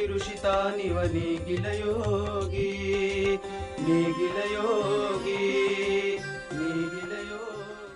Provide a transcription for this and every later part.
ಋಷಿತಾನಿವ ನೇಗಿಲ ಯೋಗಿ ನೇಗಿಲ ಯೋಗಿ ನೇಗಿಲ ಯೋಗಿ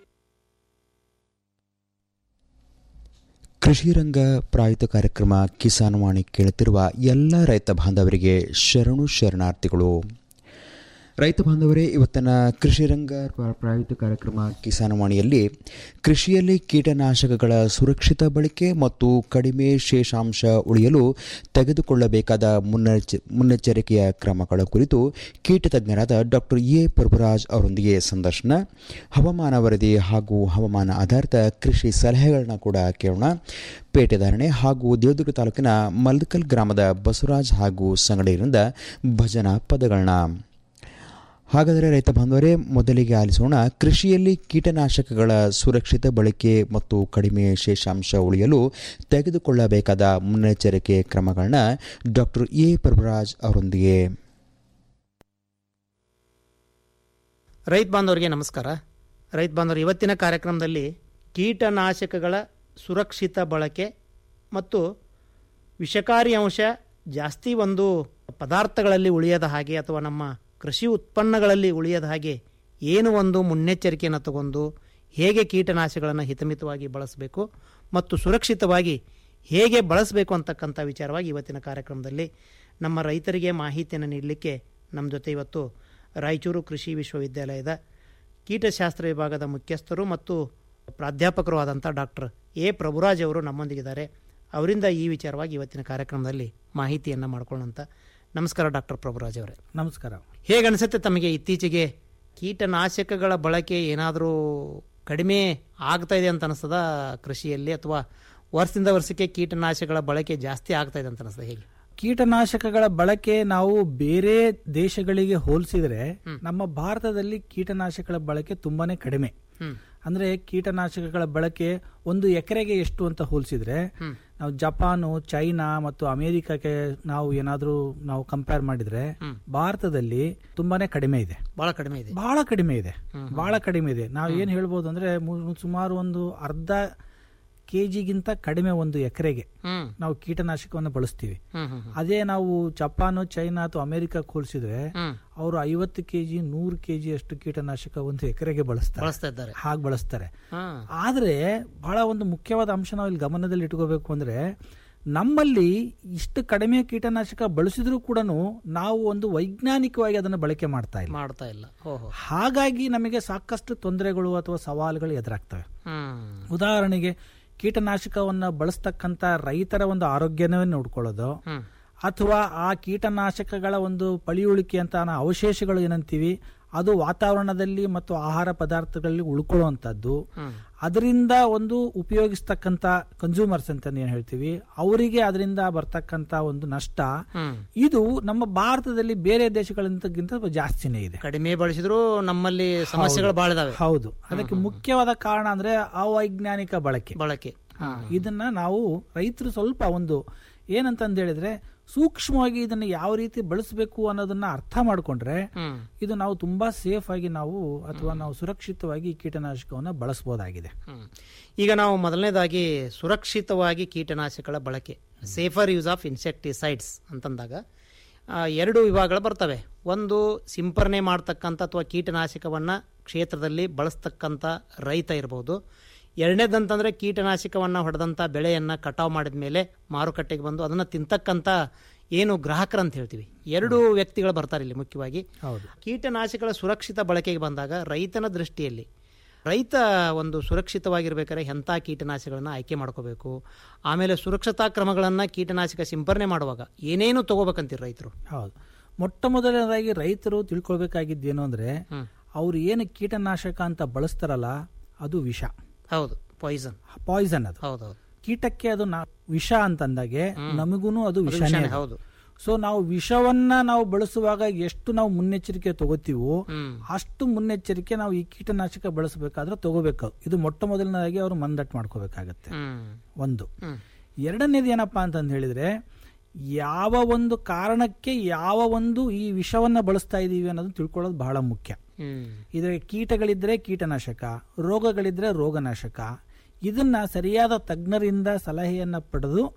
ಕೃಷಿ ರಂಗ ಪ್ರಾಯುಕ್ತ ಕಾರ್ಯಕ್ರಮ ಕಿಸಾನ್ ವಾಣಿ ಕೇಳುತ್ತಿರುವ ಎಲ್ಲ ರೈತ ಬಾಂಧವರಿಗೆ ಶರಣು ಶರಣಾರ್ಥಿಗಳು ರೈತ ಬಾಂಧವರೇ ಇವತ್ತಿನ ಕೃಷಿ ರಂಗ ಪ್ರ- ಪ್ರಾಯುಕ್ತ ಕಾರ್ಯಕ್ರಮ ಕಿಸಾನ್ ವಾಣಿಯಲ್ಲಿ ಕೃಷಿಯಲ್ಲಿ ಕೀಟನಾಶಕಗಳ ಸುರಕ್ಷಿತ ಬಳಕೆ ಮತ್ತು ಕಡಿಮೆ ಶೇಷಾಂಶ ಉಳಿಯಲು ತೆಗೆದುಕೊಳ್ಳಬೇಕಾದ ಮುನ್ನೆಚ್ಚ ಮುನ್ನೆಚ್ಚರಿಕೆಯ ಕ್ರಮಗಳ ಕುರಿತು ಕೀಟ ತಜ್ಞರಾದ ಡಾಕ್ಟರ್ ಎ ಪ್ರಭುರಾಜ್ ಅವರೊಂದಿಗೆ ಸಂದರ್ಶನ ಹವಾಮಾನ ವರದಿ ಹಾಗೂ ಹವಾಮಾನ ಆಧಾರಿತ ಕೃಷಿ ಸಲಹೆಗಳನ್ನ ಕೂಡ ಕೇಳೋಣ ಪೇಟೆದಾರಣೆ ಹಾಗೂ ದೇವದುರ್ಗ ತಾಲೂಕಿನ ಮಲ್ದಕಲ್ ಗ್ರಾಮದ ಬಸವರಾಜ್ ಹಾಗೂ ಸಂಗಡಿಗರಿಂದ ಭಜನಾ ಪದಗಳನ್ನ ಹಾಗಾದರೆ ರೈತ ಬಾಂಧವರೇ ಮೊದಲಿಗೆ ಆಲಿಸೋಣ ಕೃಷಿಯಲ್ಲಿ ಕೀಟನಾಶಕಗಳ ಸುರಕ್ಷಿತ ಬಳಕೆ ಮತ್ತು ಕಡಿಮೆ ಶೇಷಾಂಶ ಉಳಿಯಲು ತೆಗೆದುಕೊಳ್ಳಬೇಕಾದ ಮುನ್ನೆಚ್ಚರಿಕೆ ಕ್ರಮಗಳನ್ನ ಡಾಕ್ಟರ್ ಎ ಪ್ರಭುರಾಜ್ ಅವರೊಂದಿಗೆ ರೈತ ಬಾಂಧವರಿಗೆ ನಮಸ್ಕಾರ ರೈತ ಬಾಂಧವರು ಇವತ್ತಿನ ಕಾರ್ಯಕ್ರಮದಲ್ಲಿ ಕೀಟನಾಶಕಗಳ ಸುರಕ್ಷಿತ ಬಳಕೆ ಮತ್ತು ವಿಷಕಾರಿ ಅಂಶ ಜಾಸ್ತಿ ಒಂದು ಪದಾರ್ಥಗಳಲ್ಲಿ ಉಳಿಯದ ಹಾಗೆ ಅಥವಾ ನಮ್ಮ ಕೃಷಿ ಉತ್ಪನ್ನಗಳಲ್ಲಿ ಉಳಿಯದ ಹಾಗೆ ಏನು ಒಂದು ಮುನ್ನೆಚ್ಚರಿಕೆಯನ್ನು ತಗೊಂಡು ಹೇಗೆ ಕೀಟನಾಶಕಗಳನ್ನು ಹಿತಮಿತವಾಗಿ ಬಳಸಬೇಕು ಮತ್ತು ಸುರಕ್ಷಿತವಾಗಿ ಹೇಗೆ ಬಳಸಬೇಕು ಅಂತಕ್ಕಂಥ ವಿಚಾರವಾಗಿ ಇವತ್ತಿನ ಕಾರ್ಯಕ್ರಮದಲ್ಲಿ ನಮ್ಮ ರೈತರಿಗೆ ಮಾಹಿತಿಯನ್ನು ನೀಡಲಿಕ್ಕೆ ನಮ್ಮ ಜೊತೆ ಇವತ್ತು ರಾಯಚೂರು ಕೃಷಿ ವಿಶ್ವವಿದ್ಯಾಲಯದ ಕೀಟಶಾಸ್ತ್ರ ವಿಭಾಗದ ಮುಖ್ಯಸ್ಥರು ಮತ್ತು ಪ್ರಾಧ್ಯಾಪಕರು ಆದಂಥ ಡಾಕ್ಟರ್ ಎ ಪ್ರಭುರಾಜ್ ಅವರು ನಮ್ಮೊಂದಿಗಿದ್ದಾರೆ ಅವರಿಂದ ಈ ವಿಚಾರವಾಗಿ ಇವತ್ತಿನ ಕಾರ್ಯಕ್ರಮದಲ್ಲಿ ಮಾಹಿತಿಯನ್ನು ಮಾಡ್ಕೊಳ್ಳೋಂಥ ನಮಸ್ಕಾರ ಡಾಕ್ಟರ್ ಪ್ರಭುರಾಜ್ ಅವರೇ ನಮಸ್ಕಾರ ಹೇಗೆ ಅನಿಸುತ್ತೆ ತಮಗೆ ಇತ್ತೀಚೆಗೆ ಕೀಟನಾಶಕಗಳ ಬಳಕೆ ಏನಾದರೂ ಕಡಿಮೆ ಆಗ್ತಾ ಇದೆ ಅಂತ ಅನಿಸ್ತದ ಕೃಷಿಯಲ್ಲಿ ಅಥವಾ ವರ್ಷದಿಂದ ವರ್ಷಕ್ಕೆ ಕೀಟನಾಶಕಗಳ ಬಳಕೆ ಜಾಸ್ತಿ ಆಗ್ತಾ ಇದೆ ಅಂತ ಅನಿಸ್ತದೆ ಹೇಗೆ ಕೀಟನಾಶಕಗಳ ಬಳಕೆ ನಾವು ಬೇರೆ ದೇಶಗಳಿಗೆ ಹೋಲಿಸಿದ್ರೆ ನಮ್ಮ ಭಾರತದಲ್ಲಿ ಕೀಟನಾಶಕಗಳ ಬಳಕೆ ತುಂಬಾನೇ ಕಡಿಮೆ ಹ್ಮ್. ಅಂದ್ರೆ ಕೀಟನಾಶಕಗಳ ಬಳಕೆ ಒಂದು ಎಕರೆಗೆ ಎಷ್ಟು ಅಂತ ಹೋಲಿಸಿದ್ರೆ ನಾವು ಜಪಾನು ಚೈನಾ ಮತ್ತು ಅಮೆರಿಕಕ್ಕೆ ನಾವು ಏನಾದ್ರೂ ನಾವು ಕಂಪೇರ್ ಮಾಡಿದ್ರೆ ಭಾರತದಲ್ಲಿ ತುಂಬಾನೇ ಕಡಿಮೆ ಇದೆ ಬಹಳ ಕಡಿಮೆ ಇದೆ ಬಹಳ ಕಡಿಮೆ ಇದೆ ಬಹಳ ಕಡಿಮೆ ಇದೆ ನಾವು ಏನ್ ಹೇಳ್ಬೋದು ಅಂದ್ರೆ ಮು- ಸುಮಾರು ಒಂದು ಅರ್ಧ ಕೆಜಿಗಿಂತ ಕಡಿಮೆ ಒಂದು ಎಕರೆಗೆ ಹ್ಮ್ ನಾವು ಕೀಟನಾಶಕವನ್ನು ಬಳಸ್ತೀವಿ ಹ್ಮ್ ಹ್ಮ್ ಹ್ಮ್. ಅದೇ ನಾವು ಜಪಾನು ಚೈನಾ ಅಥವಾ ಅಮೆರಿಕ ಹೋಲಿಸಿದ್ರೆ ಹ್ಮ್ ಅವರು ಐವತ್ತು ಕೆಜಿ ನೂರು ಕೆಜಿ ಅಷ್ಟು ಕೀಟನಾಶಕ ಒಂದು ಎಕರೆಗೆ ಬಳಸ್ತಾರೆ ಬಳಸ್ತಾ ಇದ್ದಾರೆ ಹಾಗೆ ಬಳಸ್ತಾರೆ ಹಾ ಆದ್ರೆ ಬಹಳ ಒಂದು ಮುಖ್ಯವಾದ ಅಂಶ ನಾವು ಇಲ್ಲಿ ಗಮನದಲ್ಲಿ ಇಟ್ಕೋಬೇಕು ಅಂದ್ರೆ ನಮ್ಮಲ್ಲಿ ಇಷ್ಟು ಕಡಿಮೆ ಕೀಟನಾಶಕ ಬಳಸಿದ್ರೂ ಕೂಡ ನಾವು ಒಂದು ವೈಜ್ಞಾನಿಕವಾಗಿ ಅದನ್ನು ಬಳಕೆ ಮಾಡ್ತಾ ಇಲ್ಲ ಮಾಡ್ತಾ ಇಲ್ಲ ಓಹೋ ಹಾಗಾಗಿ ನಮಗೆ ಸಾಕಷ್ಟು ತೊಂದರೆಗಳು ಅಥವಾ ಸವಾಲುಗಳು ಎದುರಾಗ್ತವೆ ಹ್ಮ್ ಉದಾಹರಣೆಗೆ ಕೀಟನಾಶಕವನ್ನ ಬಳಸ್ತಕ್ಕಂತ ರೈತರ ಒಂದು ಆರೋಗ್ಯನೇ ನೋಡ್ಕೊಳ್ಳೋದು ಹ್ಮ್ ಅಥವಾ ಆ ಕೀಟನಾಶಕಗಳ ಒಂದು ಪಳಿಯುಳಿಕೆ ಅಂತ ನಾವು ಅವಶೇಷಗಳು ಏನಂತೀವಿ ಅದು ವಾತಾವರಣದಲ್ಲಿ ಮತ್ತು ಆಹಾರ ಪದಾರ್ಥಗಳಲ್ಲಿ ಉಳ್ಕೊಳ್ಳುವಂಥದ್ದು ಹ್ಮ್ ಅದರಿಂದ ಒಂದು ಉಪಯೋಗಿಸ್ತಕ್ಕಂಥ ಕನ್ಸ್ಯೂಮರ್ಸ್ ಅಂತ ಏನ್ ಹೇಳ್ತೀವಿ ಅವರಿಗೆ ಅದರಿಂದ ಬರ್ತಕ್ಕಂಥ ಒಂದು ನಷ್ಟ ಹ್ಮ್ ಇದು ನಮ್ಮ ಭಾರತದಲ್ಲಿ ಬೇರೆ ದೇಶಗಳಿಗಿಂತ ಜಾಸ್ತಿನೇ ಇದೆ ಕಡಿಮೆ ಬಳಸಿದ್ರು ನಮ್ಮಲ್ಲಿ ಸಮಸ್ಯೆಗಳು ಬಹಳ ಇದಾವೆ ಹೌದು ಅದಕ್ಕೆ ಮುಖ್ಯವಾದ ಕಾರಣ ಅಂದ್ರೆ ಅವೈಜ್ಞಾನಿಕ ಬಳಕೆ ಬಳಕೆ ಹಾ, ಇದನ್ನ ನಾವು ರೈತರು ಸ್ವಲ್ಪ ಒಂದು ಏನಂತಂದು ಹೇಳಿದ್ರೆ ಸೂಕ್ಷ್ಮವಾಗಿ ಇದನ್ನ ಯಾವ ರೀತಿ ಬಳಸಬೇಕು ಅನ್ನೋದನ್ನ ಅರ್ಥ ಮಾಡ್ಕೊಂಡ್ರೆ ಹ್ಮ್ ಇದು ನಾವು ತುಂಬಾ ಸೇಫ್ ಆಗಿ ನಾವು ಅಥವಾ ನಾವು ಸುರಕ್ಷಿತವಾಗಿ ಈ ಕೀಟನಾಶಕವನ್ನ ಬಳಸಬಹುದಾಗಿದೆ ಹ್ಮ್. ಈಗ ನಾವು ಮೊದಲನೇದಾಗಿ ಸುರಕ್ಷಿತವಾಗಿ ಕೀಟನಾಶಕಗಳ ಬಳಕೆ ಸೇಫರ್ ಯೂಸ್ ಆಫ್ ಇನ್ಸೆಕ್ಟಿಸೈಡ್ಸ್ ಅಂತಂದಾಗ ಆ, ಎರಡು ವಿಭಾಗಗಳು ಬರ್ತವೆ ಒಂದು ಸಿಂಪರಣೆ ಮಾಡ್ತಕ್ಕಂಥ ಅಥವಾ ಕೀಟನಾಶಕವನ್ನು ಕ್ಷೇತ್ರದಲ್ಲಿ ಬಳಸ್ತಕ್ಕಂಥ ರೈತ ಇರ್ಬೋದು ಎರಡನೇದಂತಂದರೆ ಕೀಟನಾಶಕವನ್ನು ಹೊಡೆದಂಥ ಬೆಳೆಯನ್ನು ಕಟಾವು ಮಾಡಿದ ಮೇಲೆ ಮಾರುಕಟ್ಟೆಗೆ ಬಂದು ಅದನ್ನು ತಿಂತಕ್ಕಂಥ ಏನು ಗ್ರಾಹಕರು ಅಂತ ಹೇಳ್ತೀವಿ ಎರಡು ವ್ಯಕ್ತಿಗಳು ಬರ್ತಾರೆ ಇಲ್ಲಿ ಮುಖ್ಯವಾಗಿ ಹೌದು ಕೀಟನಾಶಕಗಳ ಸುರಕ್ಷಿತ ಬಳಕೆಗೆ ಬಂದಾಗ ರೈತನ ದೃಷ್ಟಿಯಲ್ಲಿ ರೈತ ಒಂದು ಸುರಕ್ಷಿತವಾಗಿರ್ಬೇಕಾದ್ರೆ ಎಂಥ ಕೀಟನಾಶಕಗಳನ್ನು ಆಯ್ಕೆ ಮಾಡ್ಕೋಬೇಕು ಆಮೇಲೆ ಸುರಕ್ಷತಾ ಕ್ರಮಗಳನ್ನು ಕೀಟನಾಶಕ ಸಿಂಪರಣೆ ಮಾಡುವಾಗ ಏನೇನು ತಗೋಬೇಕಂತೀರಿ ರೈತರು ಹೌದು ಮೊಟ್ಟ ಮೊದಲನೇದಾಗಿ ರೈತರು ತಿಳ್ಕೊಳ್ಬೇಕಾಗಿದ್ದೇನು ಅಂದ್ರೆ ಹ್ಮ್. ಅವ್ರು ಏನು ಕೀಟನಾಶಕ ಅಂತ ಬಳಸ್ತಾರಲ್ಲ ಅದು ವಿಷ ಹೌದು ಪಾಯ್ಸನ್ ಪಾಯ್ಸನ್ ಅದು ಹೌದೌದು ಕೀಟಕ್ಕೆ ಅದು ನಾ- ವಿಷ ಅಂತಂದಾಗೆ ನಮಗೂನು ಅದು ಅದು ವಿಷನೇ ವಿಷಾನೇ, ಅದು. ಹೌದು ಸೊ ನಾವು ವಿಷವನ್ನ ನಾವು ಬಳಸುವಾಗ ಎಷ್ಟು ನಾವು ಮುನ್ನೆಚ್ಚರಿಕೆ ತಗೋತೀವೋ ಹ್ಮ್ ಅಷ್ಟು ಮುನ್ನೆಚ್ಚರಿಕೆ ನಾವು ಈ ಕೀಟನಾಶಕ ಬಳಸಬೇಕಾದ್ರೆ ತಗೋಬೇಕು ಇದು ಮೊಟ್ಟ ಮೊದಲನೇದಾಗಿ ಅವರು ಮಂದಟ್ ಮಾಡ್ಕೋಬೇಕಾಗತ್ತೆ ಹ್ಮ್ ಒಂದು ಹ್ಮ್ ಎರಡನೇದು ಏನಪ್ಪಾ ಅಂತಂದು ಹೇಳಿದ್ರೆ ಯಾವ ಒಂದು ಕಾರಣಕ್ಕೆ ಯಾವ ಒಂದು ಈ ವಿಷವನ್ನ ಬಳಸ್ತಾ ಇದೀವಿ ಅನ್ನೋದು ತಿಳ್ಕೊಳ್ಳೋದು ಬಹಳ ಮುಖ್ಯ ಹ್ಮ್ ಇದ್ರೆ ಕೀಟಗಳಿದ್ರೆ ಕೀಟನಾಶಕ ರೋಗಗಳಿದ್ರೆ ರೋಗನಾಶಕ ಇದನ್ನ ಸರಿಯಾದ ತಜ್ಞರಿಂದ ಸಲಹೆಯನ್ನ ಪಡೆದು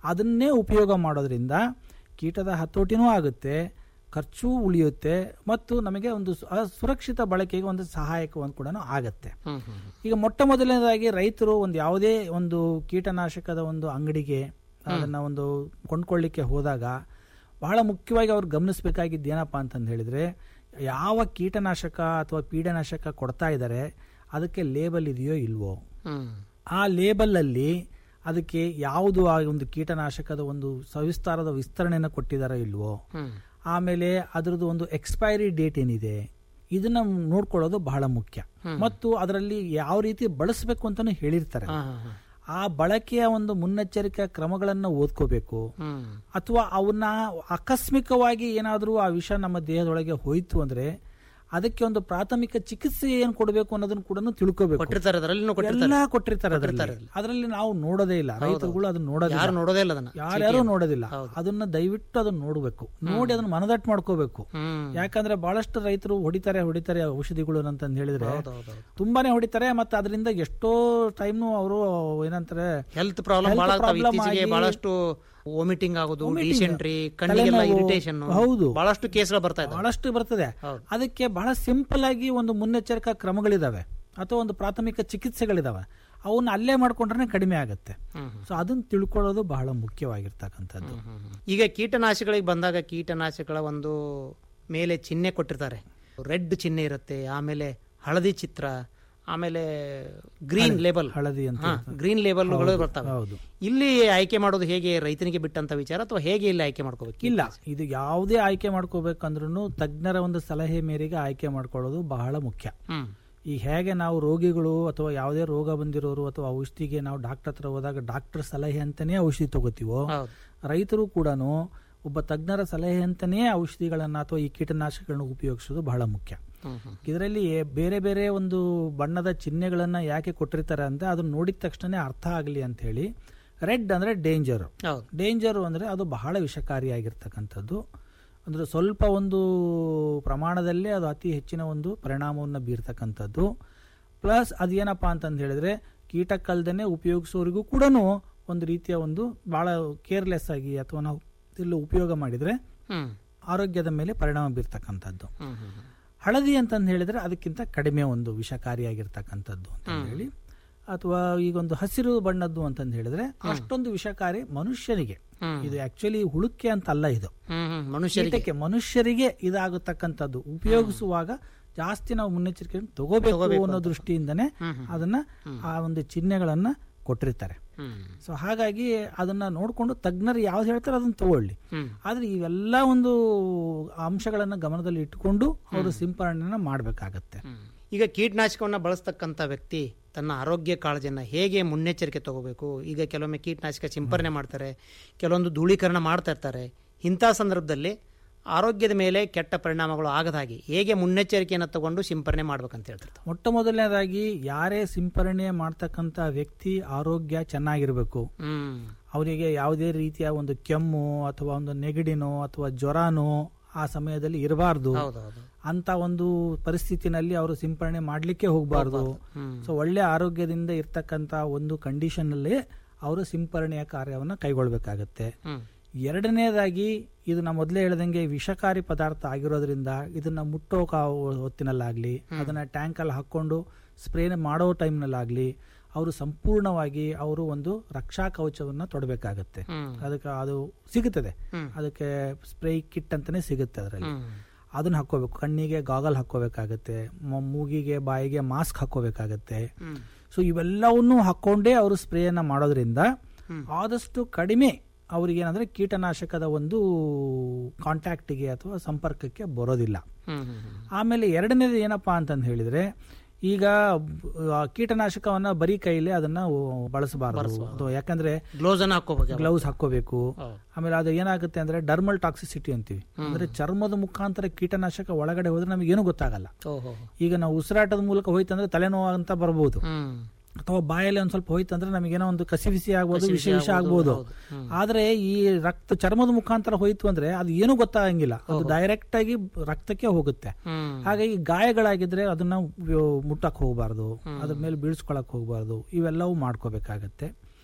ಅದನ್ನೇ ಉಪಯೋಗ ಮಾಡೋದ್ರಿಂದ ಕೀಟದ ಹತೋಟಿನೂ ಆಗುತ್ತೆ ಖರ್ಚು ಉಳಿಯುತ್ತೆ ಮತ್ತು ನಮಗೆ ಒಂದು ಸು- ಆ ಸುರಕ್ಷಿತ ಬಳಕೆಗೆ ಒಂದು ಸಹಾಯಕ ಒಂದು ಕೂಡ ಆಗತ್ತೆ ಹ್ಮ್ ಹ್ಮ್ ಈಗ ಮೊಟ್ಟ ಮೊದಲನೇದಾಗಿ ರೈತರು ಒಂದು ಯಾವುದೇ ಒಂದು ಕೀಟನಾಶಕದ ಒಂದು ಅಂಗಡಿಗೆ ಅದನ್ನ ಒಂದು ಕೊಂಡ್ಕೊಳ್ಳಿಕ್ಕೆ ಹೋದಾಗ ಬಹಳ ಮುಖ್ಯವಾಗಿ ಅವ್ರು ಗಮನಿಸಬೇಕಾಗಿದ್ದು ಏನಪ್ಪಾ ಅಂತಂದು ಹೇಳಿದ್ರೆ ಯಾವ ಕೀಟನಾಶಕ ಅಥವಾ ಪೀಡನಾಶಕ ಕೊಡ್ತಾ ಇದ್ದಾರೆ ಅದಕ್ಕೆ ಲೇಬಲ್ ಇದೆಯೋ ಇಲ್ವೋ ಹ್ಮ್ ಆ ಲೇಬಲ್ ಅಲ್ಲಿ ಅದಕ್ಕೆ ಯಾವುದು ಆ ಒಂದು ಕೀಟನಾಶಕದ ಒಂದು ಸವಿಸ್ತಾರದ ವಿಸ್ತರಣೆಯನ್ನು ಕೊಟ್ಟಿದಾರೋ ಇಲ್ವೋ ಹ್ಮ್ ಆಮೇಲೆ ಅದರದ್ದು ಒಂದು ಎಕ್ಸ್ಪೈರಿ ಡೇಟ್ ಏನಿದೆ ಇದನ್ನ ನೋಡ್ಕೊಳ್ಳೋದು ಬಹಳ ಮುಖ್ಯ ಮತ್ತು ಅದರಲ್ಲಿ ಯಾವ ರೀತಿ ಬಳಸಬೇಕು ಅಂತಾನು ಹೇಳಿರ್ತಾರೆ ಹಾ ಹಾ ಹಾ ಆ ಬಳಕೆಯ ಒಂದು ಮುನ್ನೆಚ್ಚರಿಕಾ ಕ್ರಮಗಳನ್ನ ಓದ್ಕೋಬೇಕು ಹ್ಮ್ ಅಥವಾ ಅವನ್ನ ಆಕಸ್ಮಿಕವಾಗಿ ಏನಾದರೂ ಆ ವಿಷ ನಮ್ಮ ದೇಹದೊಳಗೆ ಹೋಯ್ತು ಅಂದ್ರೆ ಅದಕ್ಕೆ ಒಂದು ಪ್ರಾಥಮಿಕ ಚಿಕಿತ್ಸೆ ಏನ್ ಕೊಡಬೇಕು ಅನ್ನೋದನ್ನ ಕೂಡ ತಿಳ್ಕೋಬೇಕು ಕೊಟ್ಟಿರ್ತಾರೆ ಅದರಲ್ಲಿ ಕೊಟ್ಟಿರ್ತಾರೆ ಎಲ್ಲ ಕೊಟ್ಟಿರ್ತಾರೆ ಅದರಲ್ಲಿ ಅದರಲ್ಲಿ ನಾವು ನೋಡೋದೇ ಇಲ್ಲ ರೈತರುಗಳು ಅದನ್ನ ನೋಡೋದಿಲ್ಲ ಯಾರು ನೋಡೋದೇ ಇಲ್ಲ ಅದನ್ನ ಯಾರ್ಯಾರು ನೋಡೋದಿಲ್ಲ ಅದನ್ನ ದಯವಿಟ್ಟು ಅದನ್ನ ನೋಡಬೇಕು ನೋಡಿ ಅದನ್ನ ಮನದಟ್ಟು ಮಾಡ್ಕೋಬೇಕು ಹ್ಮ್ ಯಾಕಂದ್ರೆ ಬಹಳಷ್ಟು ರೈತರು ಹೊಡಿತಾರೆ ಹೊಡಿತಾರೆ ಔಷಧಿಗಳು ಅಂತಂದ್ ಹೇಳಿದ್ರೆ ಹೌದೌದು ತುಂಬಾನೇ ಹೊಡಿತಾರೆ ಮತ್ತೆ ಅದರಿಂದ ಎಷ್ಟೋ ಟೈಮ್ನು ಅವರು ಏನಂತಾರೆ ಹೆಲ್ತ್ ಪ್ರಾಬ್ಲಮ್ Health ಬಹಳ ಆಗ್ತಾವೆ problem ಇತ್ತೀಚೆಗೆ ಆಗಿ- ಬಹಳಷ್ಟು ವಾಮಿಟಿಂಗ್ ಆಗೋದು Vomiting, ಡಿಸೆಂಟ್ರಿ ಕಣ್ಣಿಗೆಲ್ಲ ತಲೆನೋವು, ಇರಿಟೇಷನ್ ಹೌದು. ಬಹಳಷ್ಟು ಕೇಸ್ಗಳು ಬರ್ತಾ ಇದ್ದಾವೆ ಬಹಳಷ್ಟು ಬರ್ತದೆ ಹೌದು. ಅದಕ್ಕೆ ಬಹಳ ಸಿಂಪಲ್ ಆಗಿ ಒಂದು ಮುನ್ನೆಚ್ಚರಿಕಾ ಕ್ರಮಗಳಿದಾವೆ ಅಥವಾ ಒಂದು ಪ್ರಾಥಮಿಕ ಚಿಕಿತ್ಸೆಗಳಿದಾವೆ ಅವನ್ನ ಅಲ್ಲೇ ಮಾಡ್ಕೊಂಡ್ರೆ ಕಡಿಮೆ ಆಗುತ್ತೆ ಹ್ಮ್ ಸೊ ಅದನ್ನ ತಿಳ್ಕೊಳ್ಳೋದು ಬಹಳ ಮುಖ್ಯವಾಗಿರ್ತಕ್ಕಂಥದ್ದು ಈಗ ಕೀಟನಾಶಕಗಳಿಗೆ ಬಂದಾಗ ಕೀಟನಾಶಕಗಳ ಒಂದು ಮೇಲೆ ಚಿಹ್ನೆ ಕೊಟ್ಟಿರ್ತಾರೆ ರೆಡ್ ಚಿಹ್ನೆ ಇರುತ್ತೆ ಆಮೇಲೆ ಹಳದಿ ಚಿತ್ರ ಆಮೇಲೆ ಗ್ರೀನ್ ಲೇಬಲ್ ಹಳದಿ ಅಂತ ಹಾ ಗ್ರೀನ್ ಲೇಬಲ್ಗಳು ಬರ್ತವೆ ಹೌದು ಇಲ್ಲಿ ಆಯ್ಕೆ ಮಾಡೋದು ಹೇಗೆ ರೈತನಿಗೆ ಬಿಟ್ಟಂತ ವಿಚಾರ ಅಥವಾ ಹೇಗೆ ಇಲ್ಲಿ ಆಯ್ಕೆ ಮಾಡ್ಕೋಬೇಕು ಇಲ್ಲ ಇದು ಯಾವುದೇ ಆಯ್ಕೆ ಮಾಡ್ಕೋಬೇಕಂದ್ರೂ ತಜ್ಞರ ಒಂದು ಸಲಹೆ ಮೇರೆಗೆ ಆಯ್ಕೆ ಮಾಡ್ಕೊಳ್ಳೋದು ಬಹಳ ಮುಖ್ಯ ಹ್ಮ್ ಈ ಹೇಗೆ ನಾವು ರೋಗಿಗಳು ಅಥವಾ ಯಾವುದೇ ರೋಗ ಬಂದಿರೋರು ಅಥವಾ ಔಷಧಿಗೆ ನಾವು ಡಾಕ್ಟರ್ ಹತ್ರ ಹೋದಾಗ ಡಾಕ್ಟರ್ ಸಲಹೆ ಅಂತಾನೆ ಔಷಧಿ ತಗೋತೀವೋ ಹೌದು ರೈತರು ಕೂಡ ಒಬ್ಬ ತಜ್ಞರ ಸಲಹೆ ಅಂತಾನೆ ಔಷಧಿಗಳನ್ನ ಅಥವಾ ಈ ಕೀಟನಾಶಕಗಳನ್ನ ಉಪಯೋಗಿಸೋದು ಬಹಳ ಮುಖ್ಯ ಹ್ಮ್ ಹ್ಮ್ ಇದರಲ್ಲಿ ಬೇರೆ ಬೇರೆ ಒಂದು ಬಣ್ಣದ ಚಿಹ್ನೆಗಳನ್ನ ಯಾಕೆ ಕೊಟ್ಟಿರ್ತಾರೆ ಅಂತ ಅದನ್ನ ನೋಡಿದ ತಕ್ಷಣ ಅರ್ಥ ಆಗಲಿ ಅಂತ ಹೇಳಿ ರೆಡ್ ಅಂದ್ರೆ ಡೇಂಜರ್ ಹೌದು ಡೇಂಜರು ಅಂದರೆ ಅದು ಬಹಳ ವಿಷಕಾರಿಯಾಗಿರ್ತಕ್ಕಂಥದ್ದು ಅಂದರೆ ಸ್ವಲ್ಪ ಒಂದು ಪ್ರಮಾಣದಲ್ಲೇ ಅದು ಅತಿ ಹೆಚ್ಚಿನ ಒಂದು ಪರಿಣಾಮವನ್ನು ಬೀರ್ತಕ್ಕಂಥದ್ದು ಪ್ಲಸ್ ಅದೇನಪ್ಪ ಅಂತಂದು ಹೇಳಿದ್ರೆ ಕೀಟಕ್ಕಲ್ದನೆ ಉಪಯೋಗಿಸೋರಿಗೂ ಕೂಡ ಒಂದು ರೀತಿಯ ಒಂದು ಬಹಳ ಕೇರ್ಲೆಸ್ ಆಗಿ ಅಥವಾ ನಾವು ಇಲ್ಲಿ ಉಪಯೋಗ ಮಾಡಿದರೆ ಹ್ಮ್ ಆರೋಗ್ಯದ ಮೇಲೆ ಪರಿಣಾಮ ಬೀರ್ತಕ್ಕಂಥದ್ದು ಹ್ಮ್ ಹ್ಮ್ ಹ್ಮ್. ಹಳದಿ ಅಂತಂದು ಹೇಳಿದ್ರೆ ಅದಕ್ಕಿಂತ ಕಡಿಮೆ ಒಂದು ವಿಷಕಾರಿಯಾಗಿರ್ತಕ್ಕಂಥದ್ದು ಅಂತ ಹೇಳಿ ಅಥವಾ ಈಗ ಒಂದು ಹಸಿರು ಬಣ್ಣದ್ದು ಅಂತಂದು ಹೇಳಿದ್ರೆ ಅಷ್ಟೊಂದು ವಿಷಕಾರಿ ಮನುಷ್ಯನಿಗೆ ಹ್ಮ್. ಇದು ಆಕ್ಚುಲಿ ಹುಳುಕ್ಕೆ ಅಂತ ಅಲ್ಲ ಇದು ಹ್ಮ್ ಹ್ಮ್ ಮನುಷ್ಯರಿಗೆ ಕೀಟಕ್ಕೆ ಮನುಷ್ಯರಿಗೆ ಇದಾಗತಕ್ಕಂಥದ್ದು ಉಪಯೋಗಿಸುವಾಗ ಜಾಸ್ತಿ ನಾವು ಮುನ್ನೆಚ್ಚರಿಕೆ ತಗೋಬೇಕು ಅನ್ನೋ ದೃಷ್ಟಿಯಿಂದನೇ ಅದನ್ನ ಆ ಒಂದು ಚಿಹ್ನೆಗಳನ್ನ ಕೊಟ್ಟಿರ್ತಾರೆ ಹ್ಮ್ ಸೊ ಹಾಗಾಗಿ ಅದನ್ನ ನೋಡ್ಕೊಂಡು ತಜ್ಞರು ಯಾವ್ದು ಹೇಳ್ತಾರೆ ಅದನ್ನ ತಗೊಳ್ಳಿ ಹ್ಮ್ ಆದ್ರೆ ಇವೆಲ್ಲ ಒಂದು ಅಂಶಗಳನ್ನ ಗಮನದಲ್ಲಿ ಇಟ್ಟುಕೊಂಡು ಅವರು ಸಿಂಪರಣೆನ ಮಾಡಬೇಕಾಗತ್ತೆ ಹ್ಮ್. ಈಗ ಕೀಟನಾಶಕವನ್ನ ಬಳಸ್ತಕ್ಕಂಥ ವ್ಯಕ್ತಿ ತನ್ನ ಆರೋಗ್ಯ ಕಾಳಜಿಯನ್ನ ಹೇಗೆ ಮುನ್ನೆಚ್ಚರಿಕೆ ತಗೋಬೇಕು ಈಗ ಕೆಲವೊಮ್ಮೆ ಕೀಟನಾಶಕ ಸಿಂಪರಣೆ ಮಾಡ್ತಾರೆ ಕೆಲವೊಂದು ಧೂಳೀಕರಣ ಮಾಡ್ತಾ ಇರ್ತಾರೆ ಇಂಥ ಸಂದರ್ಭದಲ್ಲಿ ಆರೋಗ್ಯದ ಮೇಲೆ ಕೆಟ್ಟ ಪರಿಣಾಮಗಳು ಆಗದ ಹಾಗೆ ಹೇಗೆ ಮುನ್ನೆಚ್ಚರಿಕೆಯನ್ನು ತಗೊಂಡು ಸಿಂಪರಣೆ ಮಾಡ್ಬೇಕಂತ ಹೇಳ್ತಿರ್ತಾರೆ ಮೊಟ್ಟ ಮೊದಲನೇದಾಗಿ ಯಾರೇ ಸಿಂಪರಣೆ ಮಾಡ್ತಕ್ಕಂಥ ವ್ಯಕ್ತಿ ಆರೋಗ್ಯ ಚೆನ್ನಾಗಿರ್ಬೇಕು ಹ್ಮ್ ಅವರಿಗೆ ಯಾವುದೇ ರೀತಿಯ ಒಂದು ಕೆಮ್ಮು ಅಥವಾ ಒಂದು ನೆಗಡಿನೋ ಅಥವಾ ಜ್ವರನೋ ಆ ಸಮಯದಲ್ಲಿ ಇರಬಾರ್ದು ಹೌದೌದು ಅಂತ ಒಂದು ಪರಿಸ್ಥಿತಿನಲ್ಲಿ ಅವರು ಸಿಂಪರಣೆ ಮಾಡ್ಲಿಕ್ಕೆ ಹೋಗಬಾರ್ದು ಹ್ಮ್ ಸೊ ಒಳ್ಳೆ ಆರೋಗ್ಯದಿಂದ ಇರ್ತಕ್ಕಂಥ ಒಂದು ಕಂಡೀಷನ್ ಅಲ್ಲಿ ಅವರು ಸಿಂಪರಣೆಯ ಕಾರ್ಯವನ್ನು ಕೈಗೊಳ್ಬೇಕಾಗತ್ತೆ ಹ್ಮ್ ಎರಡನೇದಾಗಿ ಇದು ನಾ ಮೊದಲೇ ಹೇಳ್ದಂಗೆ ವಿಷಕಾರಿ ಪದಾರ್ಥ ಆಗಿರೋದ್ರಿಂದ ಇದನ್ನ ಮುಟ್ಟೋ ಕಾ- ಹೊತ್ತಿನಲ್ಲಾಗ್ಲಿ ಅದನ್ನ ಟ್ಯಾಂಕ್ ಅಲ್ಲಿ ಹಾಕೊಂಡು ಸ್ಪ್ರೇ ಮಾಡೋ ಟೈಮ್ನಲ್ಲಾಗ್ಲಿ ಅವರು ಸಂಪೂರ್ಣವಾಗಿ ಅವರು ಒಂದು ರಕ್ಷಾ ಕವಚವನ್ನ ತೊಡಬೇಕಾಗತ್ತೆ ಹ್ಮ್ ಅದಕ್ಕೆ ಅದು ಸಿಗುತ್ತದೆ ಹ್ಮ್. ಅದಕ್ಕೆ ಸ್ಪ್ರೇ ಕಿಟ್ ಅಂತಾನೆ ಸಿಗುತ್ತೆ ಅದರಲ್ಲಿ ಹ್ಮ್ ಅದನ್ನ ಹಾಕೋಬೇಕು ಕಣ್ಣಿಗೆ ಗಾಗಲ್ ಹಾಕೋಬೇಕಾಗತ್ತೆ ಮ- ಮೂಗಿಗೆ ಬಾಯಿಗೆ ಮಾಸ್ಕ್ ಹಾಕೋಬೇಕಾಗತ್ತೆ ಹ್ಮ್ ಸೊ ಇವೆಲ್ಲವನ್ನೂ ಹಾಕೊಂಡೇ ಅವರು ಸ್ಪ್ರೇಯನ್ನ ಮಾಡೋದ್ರಿಂದ ಆದಷ್ಟು ಕಡಿಮೆ ಅವ್ರಿಗೆ ಏನಂದ್ರೆ ಕೀಟನಾಶಕದ ಒಂದು ಕಾಂಟ್ಯಾಕ್ಟಿಗೆ ಅಥವಾ ಸಂಪರ್ಕಕ್ಕೆ ಬರೋದಿಲ್ಲ ಹ್ಮ್ ಹ್ಮ್ ಹ್ಮ್ ಆಮೇಲೆ ಎರಡನೇದು ಏನಪ್ಪಾ ಅಂತಂದು ಹೇಳಿದ್ರೆ ಈಗ ಆ, ಕೀಟನಾಶಕವನ್ನ ಬರೀ ಕೈಲಿ ಅದನ್ನ ಬಳಸಬಾರದು ಅಥವಾ ಯಾಕಂದ್ರೆ ಗ್ಲೌಸ್ ಅನ್ನ ಹಾಕೋಬೇಕು ಗ್ಲೌಸ್ ಹಾಕೋಬೇಕು ಹೌದು. ಆಮೇಲೆ ಅದು ಏನಾಗುತ್ತೆ ಅಂದ್ರೆ ಡರ್ಮಲ್ ಟಾಕ್ಸಿಸಿಟಿ ಅಂತೀವಿ ಅಂದ್ರೆ ಚರ್ಮದ ಮುಖಾಂತರ ಕೀಟನಾಶಕ ಒಳಗಡೆ ಹೋದ್ರೆ ನಮಗೆ ಏನು ಗೊತ್ತಾಗಲ್ಲ ಓಹೋ ಈಗ ನಾವು ಉಸಿರಾಟದ ಮೂಲಕ ಹೋಯ್ತಂದ್ರೆ ತಲೆನೋವು ಅಂತ ಬರ್ಬೋದು ಹ್ಮ್ ಅಥವಾ ಬಾಯಲ್ಲಿ ಒಂದ್ ಸ್ವಲ್ಪ ಹೋಯ್ತಂದ್ರೆ ನಮಗೇನೋ ಒಂದು ಕಸಿ ಬಿಸಿ ಆಗ್ಬೋದು ಕಸಿ ವಿಷ ಬಿಸಿ ವಿಷ ಆಗ್ಬೋದು, ಆಗ್ಬೋದು ಹೌದು. ಹ್ಮ್. ಆದ್ರೆ ಈ ರಕ್ತ ಚರ್ಮದ ಮುಖಾಂತರ ಹೋಯ್ತು ಅಂದ್ರೆ ಅದು ಏನು ಗೊತ್ತಾಗಂಗಿಲ್ಲ ಅದು ಡೈರೆಕ್ಟ್ ಆಗಿ ರಕ್ತಕ್ಕೆ ಹೋಗುತ್ತೆ ಹ್ಮ್ ಹಾಗಾಗಿ ಗಾಯಗಳಾಗಿದ್ರೆ ಅದನ್ನ ಉಪಯೋ- ಮುಟ್ಟಕ್ ಹೋಗಬಾರ್ದು ಅದ್ರ ಮೇಲೆ ಬೀಳ್ಸ್ಕೊಳಕ್ ಹೋಗಬಾರ್ದು ಇವೆಲ್ಲವೂ ಮಾಡ್ಕೋಬೇಕಾಗತ್ತೆ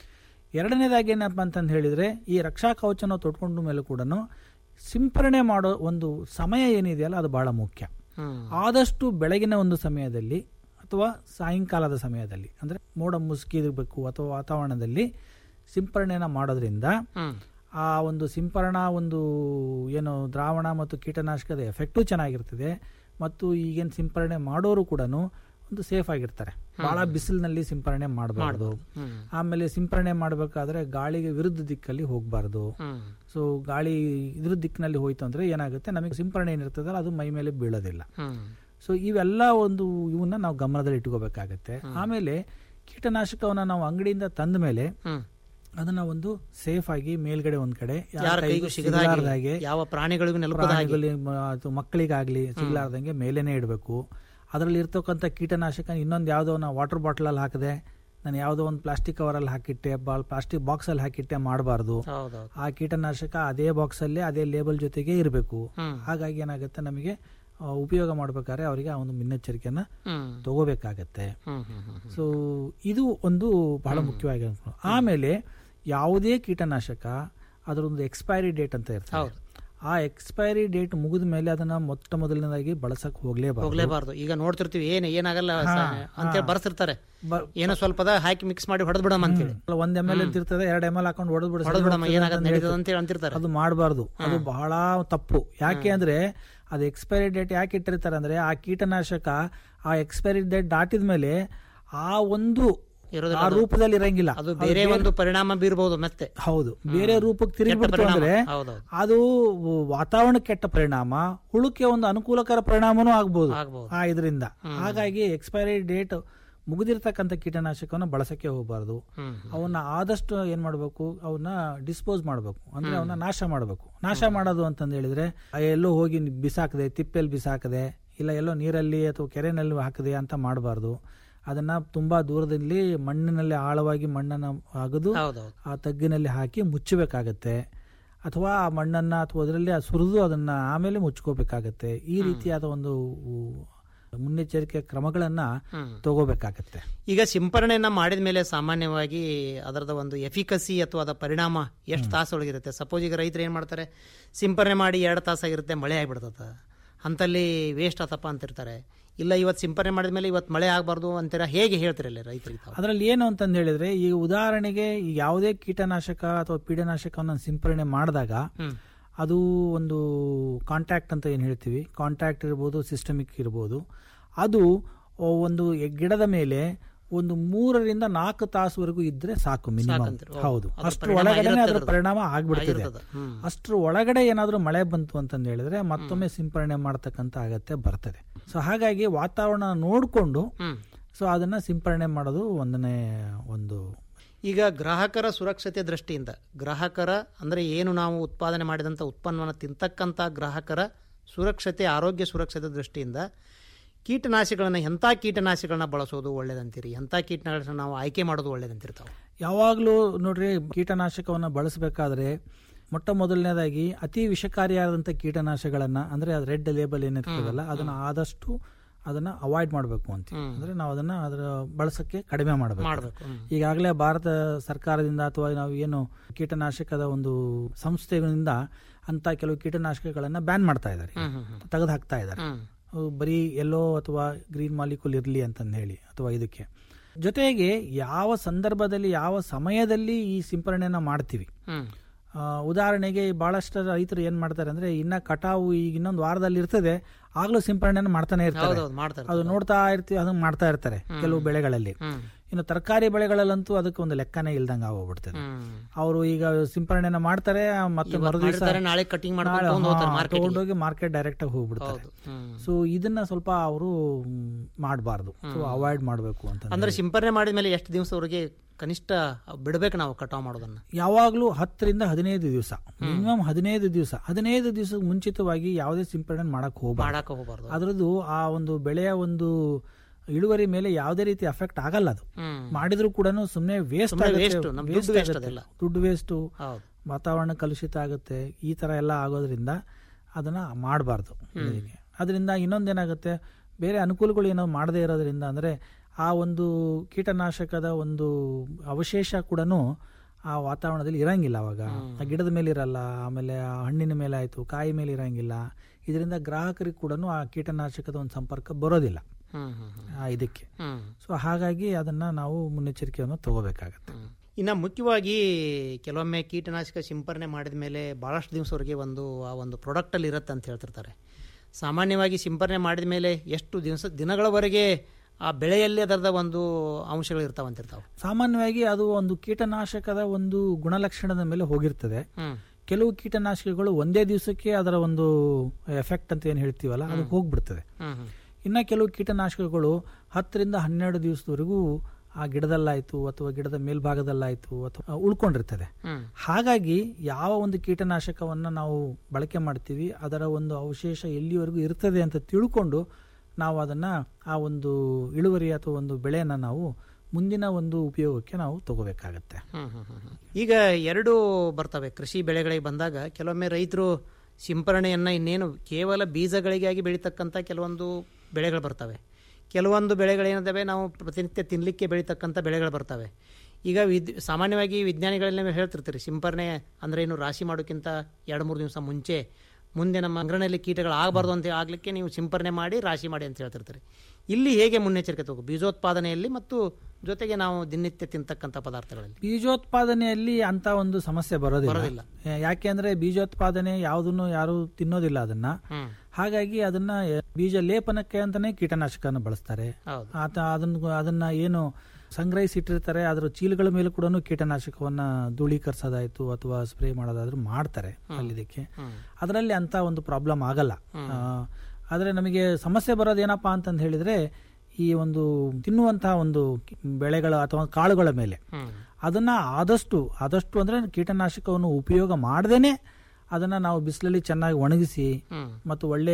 ಎರಡನೇದಾಗಿ ಏನಪ್ಪ ಅಂತಂದು ಹೇಳಿದ್ರೆ ಈ ರಕ್ಷಾ ಕವಚನ ತೊಟ್ಕೊಂಡ ಮೇಲೆ ಕೂಡ ಸಿಂಪರಣೆ ಮಾಡೋ ಒಂದು ಸಮಯ ಏನಿದೆಯಲ್ಲ ಅದು ಬಹಳ ಮುಖ್ಯ ಹ್ಮ್ ಆದಷ್ಟು ಬೆಳಗಿನ ಒಂದು ಸಮಯದಲ್ಲಿ ಅಥವಾ ಸಾಯಂಕಾಲದ ಸಮಯದಲ್ಲಿ ಅಂದ್ರೆ ಮೋಡ ಮುಸುಕಿರಬೇಕು ಅಥವಾ ವಾತಾವರಣದಲ್ಲಿ ಸಿಂಪರಣೆನ ಮಾಡೋದ್ರಿಂದ ಹ್ಮ್ ಆ ಒಂದು ಸಿಂಪರಣಾ ಒಂದು ಏನು ದ್ರಾವಣ ಮತ್ತು ಕೀಟನಾಶಕದ ಎಫೆಕ್ಟು ಚೆನ್ನಾಗಿರ್ತದೆ ಮತ್ತು ಈಗೇನು ಸಿಂಪರಣೆ ಮಾಡೋರು ಕೂಡ ಒಂದು ಸೇಫ್ ಆಗಿರ್ತಾರೆ ಬಹಳ ಬಿಸಿಲಿನಲ್ಲಿ ಸಿಂಪರಣೆ ಮಾಡಬಾರ್ದು ಹ್ಮ್ ಆಮೇಲೆ ಸಿಂಪರಣೆ ಮಾಡಬೇಕಾದ್ರೆ ಗಾಳಿಗೆ ವಿರುದ್ಧ ದಿಕ್ಕಲ್ಲಿ ಹೋಗಬಾರ್ದು ಹ್ಮ್ ಸೊ ಗಾಳಿ ಇದ್ರ ದಿಕ್ಕಿನಲ್ಲಿ ಹೋಯ್ತು ಅಂದ್ರೆ ಏನಾಗುತ್ತೆ ನಮಗೆ ಸಿಂಪರಣೆ ಏನಿರ್ತದಲ್ಲ ಅದು ಮೈ ಮೇಲೆ ಬೀಳೋದಿಲ್ಲ ಹ್ಮ್ ಸೊ ಇವೆಲ್ಲ ಒಂದು ಇವನ್ನ ನಾವು ಗಮನದಲ್ಲಿ ಇಟ್ಕೋಬೇಕಾಗತ್ತೆ ಆಮೇಲೆ ಕೀಟನಾಶಕವನ್ನ ನಾವು ಅಂಗಡಿಯಿಂದ ತಂದ ಮೇಲೆ ಹ್ಮ್ ಅದನ್ನ ಒಂದು ಸೇಫ್ ಆಗಿ ಮೇಲ್ಗಡೆ ಒಂದ್ ಕಡೆ ಯಾರ ಯಾರ ಕೈಗೂ ಕೈಗೂ ಸಿಗದ ಹಾಗೆ, ಸಿಗಲಾರ್ದಾಗೆ ಯಾವ ಪ್ರಾಣಿಗಳಿಗೂ ನೆಲಪದ ಹಾಗೆ ಪ್ರಾಣಿಗಳಿಗೆ ಮ- ಅಥವಾ ಮಕ್ಕಳಿಗಾಗ್ಲಿ ಸಿಗ್ಲಾರ್ದಂಗೆ ಮೇಲೇನೆ ಇಡಬೇಕು ಅದರಲ್ಲಿ ಇರ್ತಕ್ಕಂಥ ಕೀಟನಾಶಕ ಇನ್ನೊಂದು ಯಾವುದೋ ನಾ ವಾಟರ್ ಬಾಟಲಲ್ಲಿ ಹಾಕಿದೆ ನಾನು ಯಾವುದೋ ಒಂದು ಪ್ಲಾಸ್ಟಿಕ್ ಕವರಲ್ಲಿ ಹಾಕಿಟ್ಟೆ ಬಾಲ್ ಪ್ಲಾಸ್ಟಿಕ್ ಬಾಕ್ಸಲ್ಲಿ ಹಾಕಿಟ್ಟೆ ಮಾಡಬಾರ್ದು ಹೌದೌದು ಆ ಕೀಟನಾಶಕ ಅದೇ ಬಾಕ್ಸಲ್ಲೇ ಅದೇ ಲೇಬಲ್ ಜೊತೆಗೆ ಇರಬೇಕು ಹ್ಮ್ ಹಾಗಾಗಿ ಏನಾಗುತ್ತೆ ನಮಗೆ ಆ, ಉಪಯೋಗ ಮಾಡ್ಬೇಕಾದ್ರೆ ಅವರಿಗೆ ಆ ಒಂದು ಮುನ್ನೆಚ್ಚರಿಕೆಯನ್ನ ಹ್ಮ್ ತಗೋಬೇಕಾಗತ್ತೆ ಹ್ಮ್ ಹ್ಮ್ ಹ್ಮ್ ಹ್ಮ್ ಸೊ ಇದು ಒಂದು ಬಹಳ ಮುಖ್ಯವಾಗಿ ಆಮೇಲೆ ಯಾವುದೇ ಕೀಟನಾಶಕ ಅದರೊಂದು ಎಕ್ಸ್ಪೈರಿ ಡೇಟ್ ಅಂತ ಇರ್ತದೆ ಹೌದು. ಆ ಎಕ್ಸ್ಪೈರಿ ಡೇಟ್ ಮುಗಿದ ಮೇಲೆ ಅದನ್ನ ಮೊಟ್ಟ ಮೊದಲನೇದಾಗಿ ಬಳಸಕ್ ಹೋಗ್ಲೇಬಾರ್ದು ಹೋಗ್ಲೇಬಾರ್ದು ಈಗ ನೋಡ್ತಿರ್ತೀವಿ ಏನ್ ಏನಾಗಲ್ಲ ಸ- ಅಂತೇಳಿ ಬರ್ಸಿರ್ತಾರೆ ಬ- ಏನೋ ಸ್ವಲ್ಪದ ಹಾಕಿ ಮಿಕ್ಸ್ ಮಾಡಿ ಹೊಡೆದ್ ಬಿಡಮ್ ಅಂತೇಳಿ ಅಲ್ಲ, ಒಂದ್ ಎಮ್ ಎಲ್ ಅಂತ ಇರ್ತದೆ ಎರಡ್ ಎಮ್ ಎಲ್ ಹಾಕೊಂಡು ಹೊಡೆದ್ ಹೊಡೆದ್ ಬಿಡಮ್ಮ ಏನಾಗದ್ ನಡೀತದ ಅಂತೇಳಿ ಅಂತಿರ್ತಾರೆ ಅದು ಮಾಡಬಾರ್ದು ಅದು ಬಹಳ ತಪ್ಪು ಯಾಕೆ ಅಂದ್ರೆ ಅದು ಎಕ್ಸ್ಪೈರಿ ಡೇಟ್ ಯಾಕೆ ಇಟ್ಟಿರ್ತಾರೆ ಅಂದ್ರೆ ಆ ಕೀಟನಾಶಕ ಆ ಎಕ್ಸ್ಪೈರಿ ಡೇಟ್ ದಾಟಿದ ಮೇಲೆ ಆ ಒಂದು ಇರೋದಿಲ್ಲ ಆ ರೂಪದಲ್ಲಿ ಇರಂಗಿಲ್ಲ ಅದು ಬೇರೆ ಒಂದು ಪರಿಣಾಮ ಬೀರಬಹುದು ಮತ್ತೆ ಹೌದು ಬೇರೆ ರೂಪಕ್ಕೆ ತಿರುಗಿಬಿಡ್ತು ಪರಿಣಾಮ. ಅಂದ್ರೆ ಹೌದೌದು. ಅದು ವಾತಾವರಣಕ್ಕೆ ಕೆಟ್ಟ ಪರಿಣಾಮ ಹುಳುಕ್ಕೆ ಒಂದು ಅನುಕೂಲಕರ ಪರಿಣಾಮನೂ ಆಗ್ಬೋದು ಆಗ್ಬಹುದು ಆ ಇದರಿಂದ ಹಾಗಾಗಿ ಎಕ್ಸ್ಪೈರಿ ಡೇಟ್ ಮುಗಿದಿರ್ತಕ್ಕಂಥ ಕೀಟನಾಶಕವನ್ನ ಬಳಸಕ್ಕೆ ಹೋಗಬಾರ್ದು ಹ್ಮ್ ಅವನ್ನ ಆದಷ್ಟು ಏನ್ ಮಾಡಬೇಕು ಅವನ್ನ ಡಿಸ್ಪೋಸ್ ಮಾಡಬೇಕು ಅಂದ್ರೆ ಅವನ್ನ ನಾಶ ಮಾಡಬೇಕು ನಾಶ ಮಾಡೋದು ಅಂತಂದು ಹೇಳಿದ್ರೆ ಆ ಎಲ್ಲೋ ಹೋಗಿ ಬಿಸಾಕದೆ ತಿಪ್ಪೆಲ್ಲಿ ಬಿಸಾಕದೆ ಇಲ್ಲ ಎಲ್ಲೋ ನೀರಲ್ಲಿ ಅಥವಾ ಕೆರೆನಲ್ಲಿ ಹಾಕದೆ ಅಂತ ಮಾಡಬಾರ್ದು ಅದನ್ನ ತುಂಬಾ ದೂರದಲ್ಲಿ ಮಣ್ಣಿನಲ್ಲಿ ಆಳವಾಗಿ ಮಣ್ಣನ್ನ ಅಗದು ಹೌದೌದು ಆ ತಗ್ಗಿನಲ್ಲಿ ಹಾಕಿ ಮುಚ್ಚಬೇಕಾಗತ್ತೆ ಅಥವಾ ಆ ಮಣ್ಣನ್ನ ಅಥವಾ ಅದರಲ್ಲಿ ಸುರಿದು ಅದನ್ನ ಆಮೇಲೆ ಮುಚ್ಕೋಬೇಕಾಗತ್ತೆ ಈ ರೀತಿಯಾದ ಒಂದು ಮುನ್ನೆಚ್ಚರಿಕೆ ಕ್ರಮಗಳನ್ನ ಹ್ಮ್ ತಗೋಬೇಕಾಗತ್ತೆ ಈಗ ಸಿಂಪರಣೆಯನ್ನ ಮಾಡಿದ ಮೇಲೆ ಸಾಮಾನ್ಯವಾಗಿ ಅದರದ ಒಂದು ಎಫಿಕಸಿ ಅಥವಾ ಅದರ ಪರಿಣಾಮ ಎಷ್ಟು ತಾಸೊಳಗಿರುತ್ತೆ ಸಪೋಸ್ ಈಗ ರೈತರು ಏನು ಮಾಡ್ತಾರೆ ಸಿಂಪರಣೆ ಮಾಡಿ ಎರಡು ತಾಸಾಗಿರುತ್ತೆ ಮಳೆ ಆಗಿಬಿಡ್ತದ ಅಂತಲ್ಲಿ ವೇಸ್ಟ್ ಆತಪ್ಪ ಅಂತಿರ್ತಾರೆ ಇಲ್ಲ ಇವತ್ತು ಸಿಂಪರಣೆ ಮಾಡಿದ ಮೇಲೆ ಇವತ್ತು ಮಳೆ ಆಗಬಾರ್ದು ಅಂತೀರ ಹೇಗೆ ಹೇಳ್ತಿರಲ್ಲ ರೈತರಿಗೆ ತಾವು ಅದರಲ್ಲಿ ಏನು ಅಂತಂದು ಹೇಳಿದ್ರೆ ಈ ಉದಾಹರಣೆಗೆ ಈ ಯಾವುದೇ ಕೀಟನಾಶಕ ಅಥವಾ ಪೀಡನಾಶಕವನ್ನು ಸಿಂಪರಣೆ ಮಾಡಿದಾಗ ಹ್ಮ್ ಅದು ಒಂದು ಕಾಂಟ್ಯಾಕ್ಟ್ ಅಂತ ಏನು ಹೇಳ್ತೀವಿ ಕಾಂಟ್ಯಾಕ್ಟ್ ಇರ್ಬೋದು ಸಿಸ್ಟಮಿಕ್ ಇರ್ಬೋದು ಅದು ಒಂದು ಎ- ಗಿಡದ ಮೇಲೆ ಒಂದು ಮೂರರಿಂದ ನಾಲ್ಕು ತಾಸುವರೆಗೂ ಇದ್ರೆ ಸಾಕು ಮಿನಿಮಮ್ ಸಾಕಂತೀರ. ಹೌದು. ಹೌದು ಅದ್ರ ಅಷ್ಟ್ರ ಪರಿಣಾಮ ಒಳಗಡೆ ಇರುತ್ತೆ ಅದರ ಅದ್ರದ್ದು. ಪರಿಣಾಮ ಆಗ್ಬಿಡ್ತದೆ ಆಗಿರ್ತದೆ. ಹ್ಮ್. ಅಷ್ಟ್ರ ಒಳಗಡೆ ಏನಾದರೂ ಮಳೆ ಬಂತು ಅಂತಂದು ಹೇಳಿದ್ರೆ ಮತ್ತೊಮ್ಮೆ ಸಿಂಪರಣೆ ಮಾಡ್ತಕ್ಕಂಥ ಅಗತ್ಯ ಬರ್ತದೆ ಸೊ ಹಾಗಾಗಿ ವಾತಾವರಣ ನೋಡಿಕೊಂಡು ಹ್ಮ್ ಸೊ ಅದನ್ನ ಸಿಂಪರಣೆ ಮಾಡೋದು ಒಂದನೇ ಒಂದು ಈಗ ಗ್ರಾಹಕರ ಸುರಕ್ಷತೆ ದೃಷ್ಟಿಯಿಂದ ಗ್ರಾಹಕರ ಅಂದರೆ ಏನು ನಾವು ಉತ್ಪಾದನೆ ಮಾಡಿದಂಥ ಉತ್ಪನ್ನವನ್ನು ತಿಂತಕ್ಕಂಥ ಗ್ರಾಹಕರ ಸುರಕ್ಷತೆ ಆರೋಗ್ಯ ಸುರಕ್ಷತೆ ದೃಷ್ಟಿಯಿಂದ ಕೀಟನಾಶಕಗಳನ್ನ ಎಂಥ ಕೀಟನಾಶಕಗಳನ್ನ ಬಳಸೋದು ಒಳ್ಳೇದಂತೀರಿ ಎಂಥ ಕೀಟನಾಶಕ ನಾವು ಆಯ್ಕೆ ಮಾಡೋದು ಒಳ್ಳೇದಂತಿರ್ತಾವೆ ಯಾವಾಗಲೂ ನೋಡ್ರಿ ಕೀಟನಾಶಕವನ್ನು ಬಳಸಬೇಕಾದ್ರೆ ಮೊಟ್ಟ ಮೊದಲನೇದಾಗಿ ಅತಿ ವಿಷಕಾರಿಯಾದಂಥ ಕೀಟನಾಶಕಗಳನ್ನ ಅಂದ್ರೆ ಅದು ರೆಡ್ ಲೇಬಲ್ ಏನಿರ್ತದಲ್ಲ ಅದನ್ನ ಆದಷ್ಟು ಅದನ್ನ ಅವಾಯ್ಡ್ ಮಾಡಬೇಕು ಅಂತ ಅಂದ್ರೆ ನಾವು ಅದನ್ನ ಅದರ ಬಳಸಕ್ಕೆ ಕಡಿಮೆ ಮಾಡಬೇಕು ಮಾಡಬೇಕು ಈಗಾಗಲೇ ಭಾರತ ಸರ್ಕಾರದಿಂದ ಅಥವಾ ನಾವು ಏನು ಕೀಟನಾಶಕದ ಒಂದು ಸಂಸ್ಥೆಗಳಿಂದ ಅಂತ ಕೆಲವು ಕೀಟನಾಶಕಗಳನ್ನ ಬ್ಯಾನ್ ಮಾಡ್ತಾ ಇದ್ದಾರೆ ತೆಗೆದು ಹಾಕ್ತಾ ಇದ್ದಾರೆ ಹ್ಮ್ ಅವು ಬರೀ ಎಲ್ಲೋ ಅಥವಾ ಗ್ರೀನ್ ಮಾಲಿಕ್ಯೂಲ್ ಇರಲಿ ಅಂತಂದು ಹೇಳಿ ಅಥವಾ ಇದಕ್ಕೆ ಜೊತೆಗೆ ಯಾವ ಸಂದರ್ಭದಲ್ಲಿ ಯಾವ ಸಮಯದಲ್ಲಿ ಈ ಸಿಂಪರಣೆನ ಮಾಡ್ತೀವಿ ಹ್ಮ್ ಆ, ಉದಾಹರಣೆಗೆ ಬಹಳಷ್ಟು ರೈತರು ಏನ್ ಮಾಡ್ತಾರೆ ಅಂದ್ರೆ ಇನ್ನ ಕಟಾವು ಈಗ ಇನ್ನೊಂದು ವಾರದಲ್ಲಿ ಇರ್ತದೆ ಆಗ್ಲೂ ಸಿಂಪರಣೆನ ಮಾಡ್ತಾನೆ ಇರ್ತಾರೆ ಹೌದೌದು ಮಾಡ್ತಾರೆ ಅದು ನೋಡ್ತಾ ಇರ್ತೀವಿ ಅದನ್ನ ಮಾಡ್ತಾ ಇರ್ತಾರೆ ಕೆಲವು ಬೆಳೆಗಳಲ್ಲಿ ಹ್ಮ್ ಇನ್ನು ತರಕಾರಿ ಬೆಳೆಗಳಲ್ಲಂತೂ ಅದಕ್ಕೆ ಒಂದು ಲೆಕ್ಕನೇ ಇಲ್ದಂಗ ಆಗೋಗ್ಬಿಡ್ತದೆ ಹ್ಮ್ ಅವರು ಈಗ ಸಿಂಪರಣೆನ ಮಾಡ್ತಾರೆ ಮತ್ತೆ ಇವತ್ತು ಮರುದಿವಸ ಮಾಡಿರ್ತಾರೆ, ನಾಳೆ ಕಟಿಂಗ್ ಮಾಡ್ಕೊಂಡು ತಗೊಂಡ್ ಹೋಗ್ತಾರೆ ಮಾರ್ಕೆಟ್ ತಗೊಂಡೋಗಿ ಮಾರ್ಕೆಟ್ ಡೈರೆಕ್ಟ್ ಆಗಿ ಹೋಗ್ಬಿಡ್ತಾರೆ ಹೌದು ಹ್ಮ್ ಸೊ ಇದನ್ನ ಸ್ವಲ್ಪ ಅವರು ಮಾಡಬಾರ್ದು ಸೊ ಅವಾಯ್ಡ್ ಮಾಡಬೇಕು ಅಂತ ಅಂದ್ರೆ ಸಿಂಪರಣೆ ಮಾಡಿದ ಮೇಲೆ ಎಷ್ಟು ದಿವಸವರೆಗೆ ಕನಿಷ್ಠ ಬಿಡ್ಬೇಕು ನಾವು ಕಟಾವ್ ಮಾಡೋದನ್ನ ಯಾವಾಗ್ಲೂ ಹತ್ತರಿಂದ ಹದಿನೈದು ದಿವಸ ಮಿನಿಮಮ್ ಹದಿನೈದು ದಿವಸ ಹದಿನೈದು ದಿವಸ ಮುಂಚಿತವಾಗಿ ಯಾವುದೇ ಸಿಂಪರಣೆ ಮಾಡಕ್ ಹೋಗಬಾರ್ದು ಮಾಡಾಕ ಹೋಗ್ಬಾರ್ದು ಅದರದ್ದು ಆ ಒಂದು ಬೆಳೆಯ ಒಂದು ಇಳುವರಿ ಮೇಲೆ ಯಾವುದೇ ರೀತಿ ಅಫೆಕ್ಟ್ ಆಗಲ್ಲ ಅದು ಹ್ಮ್ ಮಾಡಿದ್ರು ಕೂಡ ಸುಮ್ಮನೆ ವೇಸ್ಟ್ ಸುಮ್ನೆ waste, ನಮ್ ದುಡ್ಡು waste ಅದೆಲ್ಲ. ದುಡ್ಡು ವೇಸ್ಟ್ ಹೌದು ವಾತಾವರಣ ಕಲುಷಿತ ಆಗುತ್ತೆ ಈ ತರ ಎಲ್ಲ ಆಗೋದ್ರಿಂದ ಅದನ್ನ ಮಾಡಬಾರ್ದು ಅದರಿಂದ ಇನ್ನೊಂದೇನಾಗುತ್ತೆ ಬೇರೆ ಅನುಕೂಲಗಳು ಏನೋ ಮಾಡದೇ ಇರೋದ್ರಿಂದ ಅಂದ್ರೆ ಆ ಒಂದು ಕೀಟನಾಶಕದ ಒಂದು ಅವಶೇಷ ಕೂಡ ಆ ವಾತಾವರಣದಲ್ಲಿ ಇರಂಗಿಲ್ಲ ಅವಾಗ ಆ ಗಿಡದ ಮೇಲೆ ಇರಲ್ಲ ಆಮೇಲೆ ಆ ಹಣ್ಣಿನ ಮೇಲೆ ಆಯ್ತು ಕಾಯಿ ಮೇಲೆ ಇರಂಗಿಲ್ಲ ಇದರಿಂದ ಗ್ರಾಹಕರಿಗೆ ಕೂಡ ಆ ಕೀಟನಾಶಕದ ಒಂದು ಸಂಪರ್ಕ ಬರೋದಿಲ್ಲ ಹ್ಮ್ ಹ್ಮ್ ಹ್ಮ್ ಆ ಇದಕ್ಕೆ ಹ್ಮ್ ಸೊ ಹಾಗಾಗಿ ಅದನ್ನ ನಾವು ಮುನ್ನೆಚ್ಚರಿಕೆಯನ್ನು ತಗೋಬೇಕಾಗತ್ತೆ ಹ್ಮ್. ಇನ್ನು ಮುಖ್ಯವಾಗಿ ಕೆಲವೊಮ್ಮೆ ಕೀಟನಾಶಕ ಸಿಂಪರಣೆ ಮಾಡಿದ ಮೇಲೆ ಭಾಳಷ್ಟು ದಿವಸವರೆಗೆ ಒಂದು ಆ ಒಂದು ಪ್ರಾಡಕ್ಟಲ್ಲಿ ಇರುತ್ತೆ ಅಂತ ಹೇಳ್ತಿರ್ತಾರೆ ಸಾಮಾನ್ಯವಾಗಿ ಸಿಂಪರಣೆ ಮಾಡಿದ ಮೇಲೆ ಎಷ್ಟು ದಿವಸ ದಿನಗಳವರೆಗೆ ಆ ಬೆಳೆಯಲ್ಲಿ ಅದರದ ಒಂದು ಅಂಶಗಳು ಇರ್ತಾವಂತಿರ್ತಾವೆ ಸಾಮಾನ್ಯವಾಗಿ ಅದು ಒಂದು ಕೀಟನಾಶಕದ ಒಂದು ಗುಣಲಕ್ಷಣದ ಮೇಲೆ ಹೋಗಿರ್ತದೆ ಹ್ಮ್ ಕೆಲವು ಕೀಟನಾಶಕಗಳು ಒಂದೇ ದಿವಸಕ್ಕೆ ಅದರ ಒಂದು ಎಫೆಕ್ಟ್ ಅಂತ ಏನು ಹೇಳ್ತೀವಲ್ಲ ಅದು ಹೋಗ್ಬಿಡ್ತದೆ ಹ್ಮ್ ಹ್ಮ್ ಇನ್ನು ಕೆಲವು ಕೀಟನಾಶಕಗಳು ಹತ್ತರಿಂದ ಹನ್ನೆರಡು ದಿವಸದವರೆಗೂ ಆ ಗಿಡದಲ್ಲಾಯ್ತು ಅಥವಾ ಗಿಡದ ಮೇಲ್ಭಾಗದಲ್ಲಾಯ್ತು ಅಥವಾ ಉಳ್ಕೊಂಡಿರ್ತದೆ ಹ್ಮ್ ಹಾಗಾಗಿ ಯಾವ ಒಂದು ಕೀಟನಾಶಕವನ್ನು ನಾವು ಬಳಕೆ ಮಾಡ್ತೀವಿ ಅದರ ಒಂದು ಅವಶೇಷ ಎಲ್ಲಿವರೆಗೂ ಇರ್ತದೆ ಅಂತ ತಿಳ್ಕೊಂಡು ನಾವು ಅದನ್ನ ಆ ಒಂದು ಇಳುವರಿ ಅಥವಾ ಒಂದು ಬೆಳೆಯನ್ನು ನಾವು ಮುಂದಿನ ಒಂದು ಉಪಯೋಗಕ್ಕೆ ನಾವು ತಗೋಬೇಕಾಗತ್ತೆ ಹ್ಮ್ ಹ್ಮ್ ಹ್ಮ್ ಹ್ಮ್. ಈಗ ಎರಡು ಬರ್ತವೆ ಕೃಷಿ ಬೆಳೆಗಳಿಗೆ ಬಂದಾಗ ಕೆಲವೊಮ್ಮೆ ರೈತರು ಸಿಂಪರಣೆಯನ್ನು ಇನ್ನೇನು ಕೇವಲ ಬೀಜಗಳಿಗಾಗಿ ಬೆಳೀತಕ್ಕಂಥ ಕೆಲವೊಂದು ಬೆಳೆಗಳು ಬರ್ತವೆ ಕೆಲವೊಂದು ಬೆಳೆಗಳೇನಿದ್ದಾವೆ ನಾವು ಪ್ರತಿನಿತ್ಯ ತಿನ್ನಲಿಕ್ಕೆ ಬೆಳೀತಕ್ಕಂಥ ಬೆಳೆಗಳು ಬರ್ತವೆ ಈಗ ವಿದ್ ಸಾಮಾನ್ಯವಾಗಿ ವಿಜ್ಞಾನಿಗಳೆಲ್ಲ ಹೇಳ್ತಿರ್ತೀರಿ ಸಿಂಪರಣೆ ಅಂದರೆ ಏನು ರಾಶಿ ಮಾಡೋಕ್ಕಿಂತ ಎರಡು ಮೂರು ದಿವಸ ಮುಂಚೆ ಮುಂದೆ ನಮ್ಮ ಅಂಗಡಿಯಲ್ಲಿ ಕೀಟಗಳು ಆಗಬಾರ್ದು ಅಂತ ಆಗಲಿಕ್ಕೆ ನೀವು ಸಿಂಪರಣೆ ಮಾಡಿ ರಾಶಿ ಮಾಡಿ ಅಂತ ಹೇಳ್ತಿರ್ತೀರಿ ಇಲ್ಲಿ ಹೇಗೆ ಮುನ್ನೆಚ್ಚರಿಕೆ ತಗೋ ಬೀಜೋತ್ಪಾದನೆಯಲ್ಲಿ ಮತ್ತು ಜೊತೆಗೆ ನಾವು ದಿನನಿತ್ಯ ತಿಂತಕ್ಕಂಥ ಪದಾರ್ಥಗಳಲ್ಲಿ ಬೀಜೋತ್ಪಾದನೆಯಲ್ಲಿ ಅಂತ ಒಂದು ಸಮಸ್ಯೆ ಬರೋದಿಲ್ಲ ಬರೋದಿಲ್ಲ. ಏ, ಯಾಕೆಂದ್ರೆ ಬೀಜೋತ್ಪಾದನೆ ಯಾವುದನ್ನು ಯಾರು ತಿನ್ನೋದಿಲ್ಲ ಅದನ್ನ ಹ್ಮ್ ಹಾಗಾಗಿ ಅದನ್ನ ಬೀಜ ಲೇಪನಕ್ಕೆ ಅಂತಾನೆ ಕೀಟನಾಶಕನ ಬಳಸ್ತಾರೆ ಹೌದು ಆತ ಅದನ್ನ ಅದನ್ನ ಏನು ಸಂಗ್ರಹಿಸಿಟ್ಟಿರ್ತಾರೆ ಅದರ ಚೀಲಗಳ ಮೇಲೆ ಕೂಡ ಕೀಟನಾಶಕವನ್ನ ಧೂಳೀಕರಿಸೋದಾಯ್ತು ಅಥವಾ ಸ್ಪ್ರೇ ಮಾಡೋದಾದ್ರೂ ಮಾಡ್ತಾರೆ ಅಲ್ಲಿದಕ್ಕೆ ಹ್ಮ್ ಅದರಲ್ಲಿ ಅಂತ ಒಂದು ಪ್ರಾಬ್ಲಮ್ ಆಗಲ್ಲ ಆ, ಆದ್ರೆ ನಮಗೆ ಸಮಸ್ಯೆ ಬರೋದೇನಪ್ಪಾ ಅಂತಂದು ಹೇಳಿದ್ರೆ ಈ ಒಂದು ತಿನ್ನುವಂತಹ ಒಂದು ಬೆಳೆಗಳ ಅಥವಾ ಕಾಳುಗಳ ಮೇಲೆ ಹ್ಮ್ ಅದನ್ನ ಆದಷ್ಟು ಆದಷ್ಟು ಅಂದ್ರೆ ಕೀಟನಾಶಕವನ್ನು ಉಪಯೋಗ ಮಾಡದೇನೆ ಅದನ್ನ ನಾವು ಬಿಸಿಲಲ್ಲಿ ಚೆನ್ನಾಗಿ ಒಣಗಿಸಿ ಹ್ಮ್ ಮತ್ತು ಒಳ್ಳೆ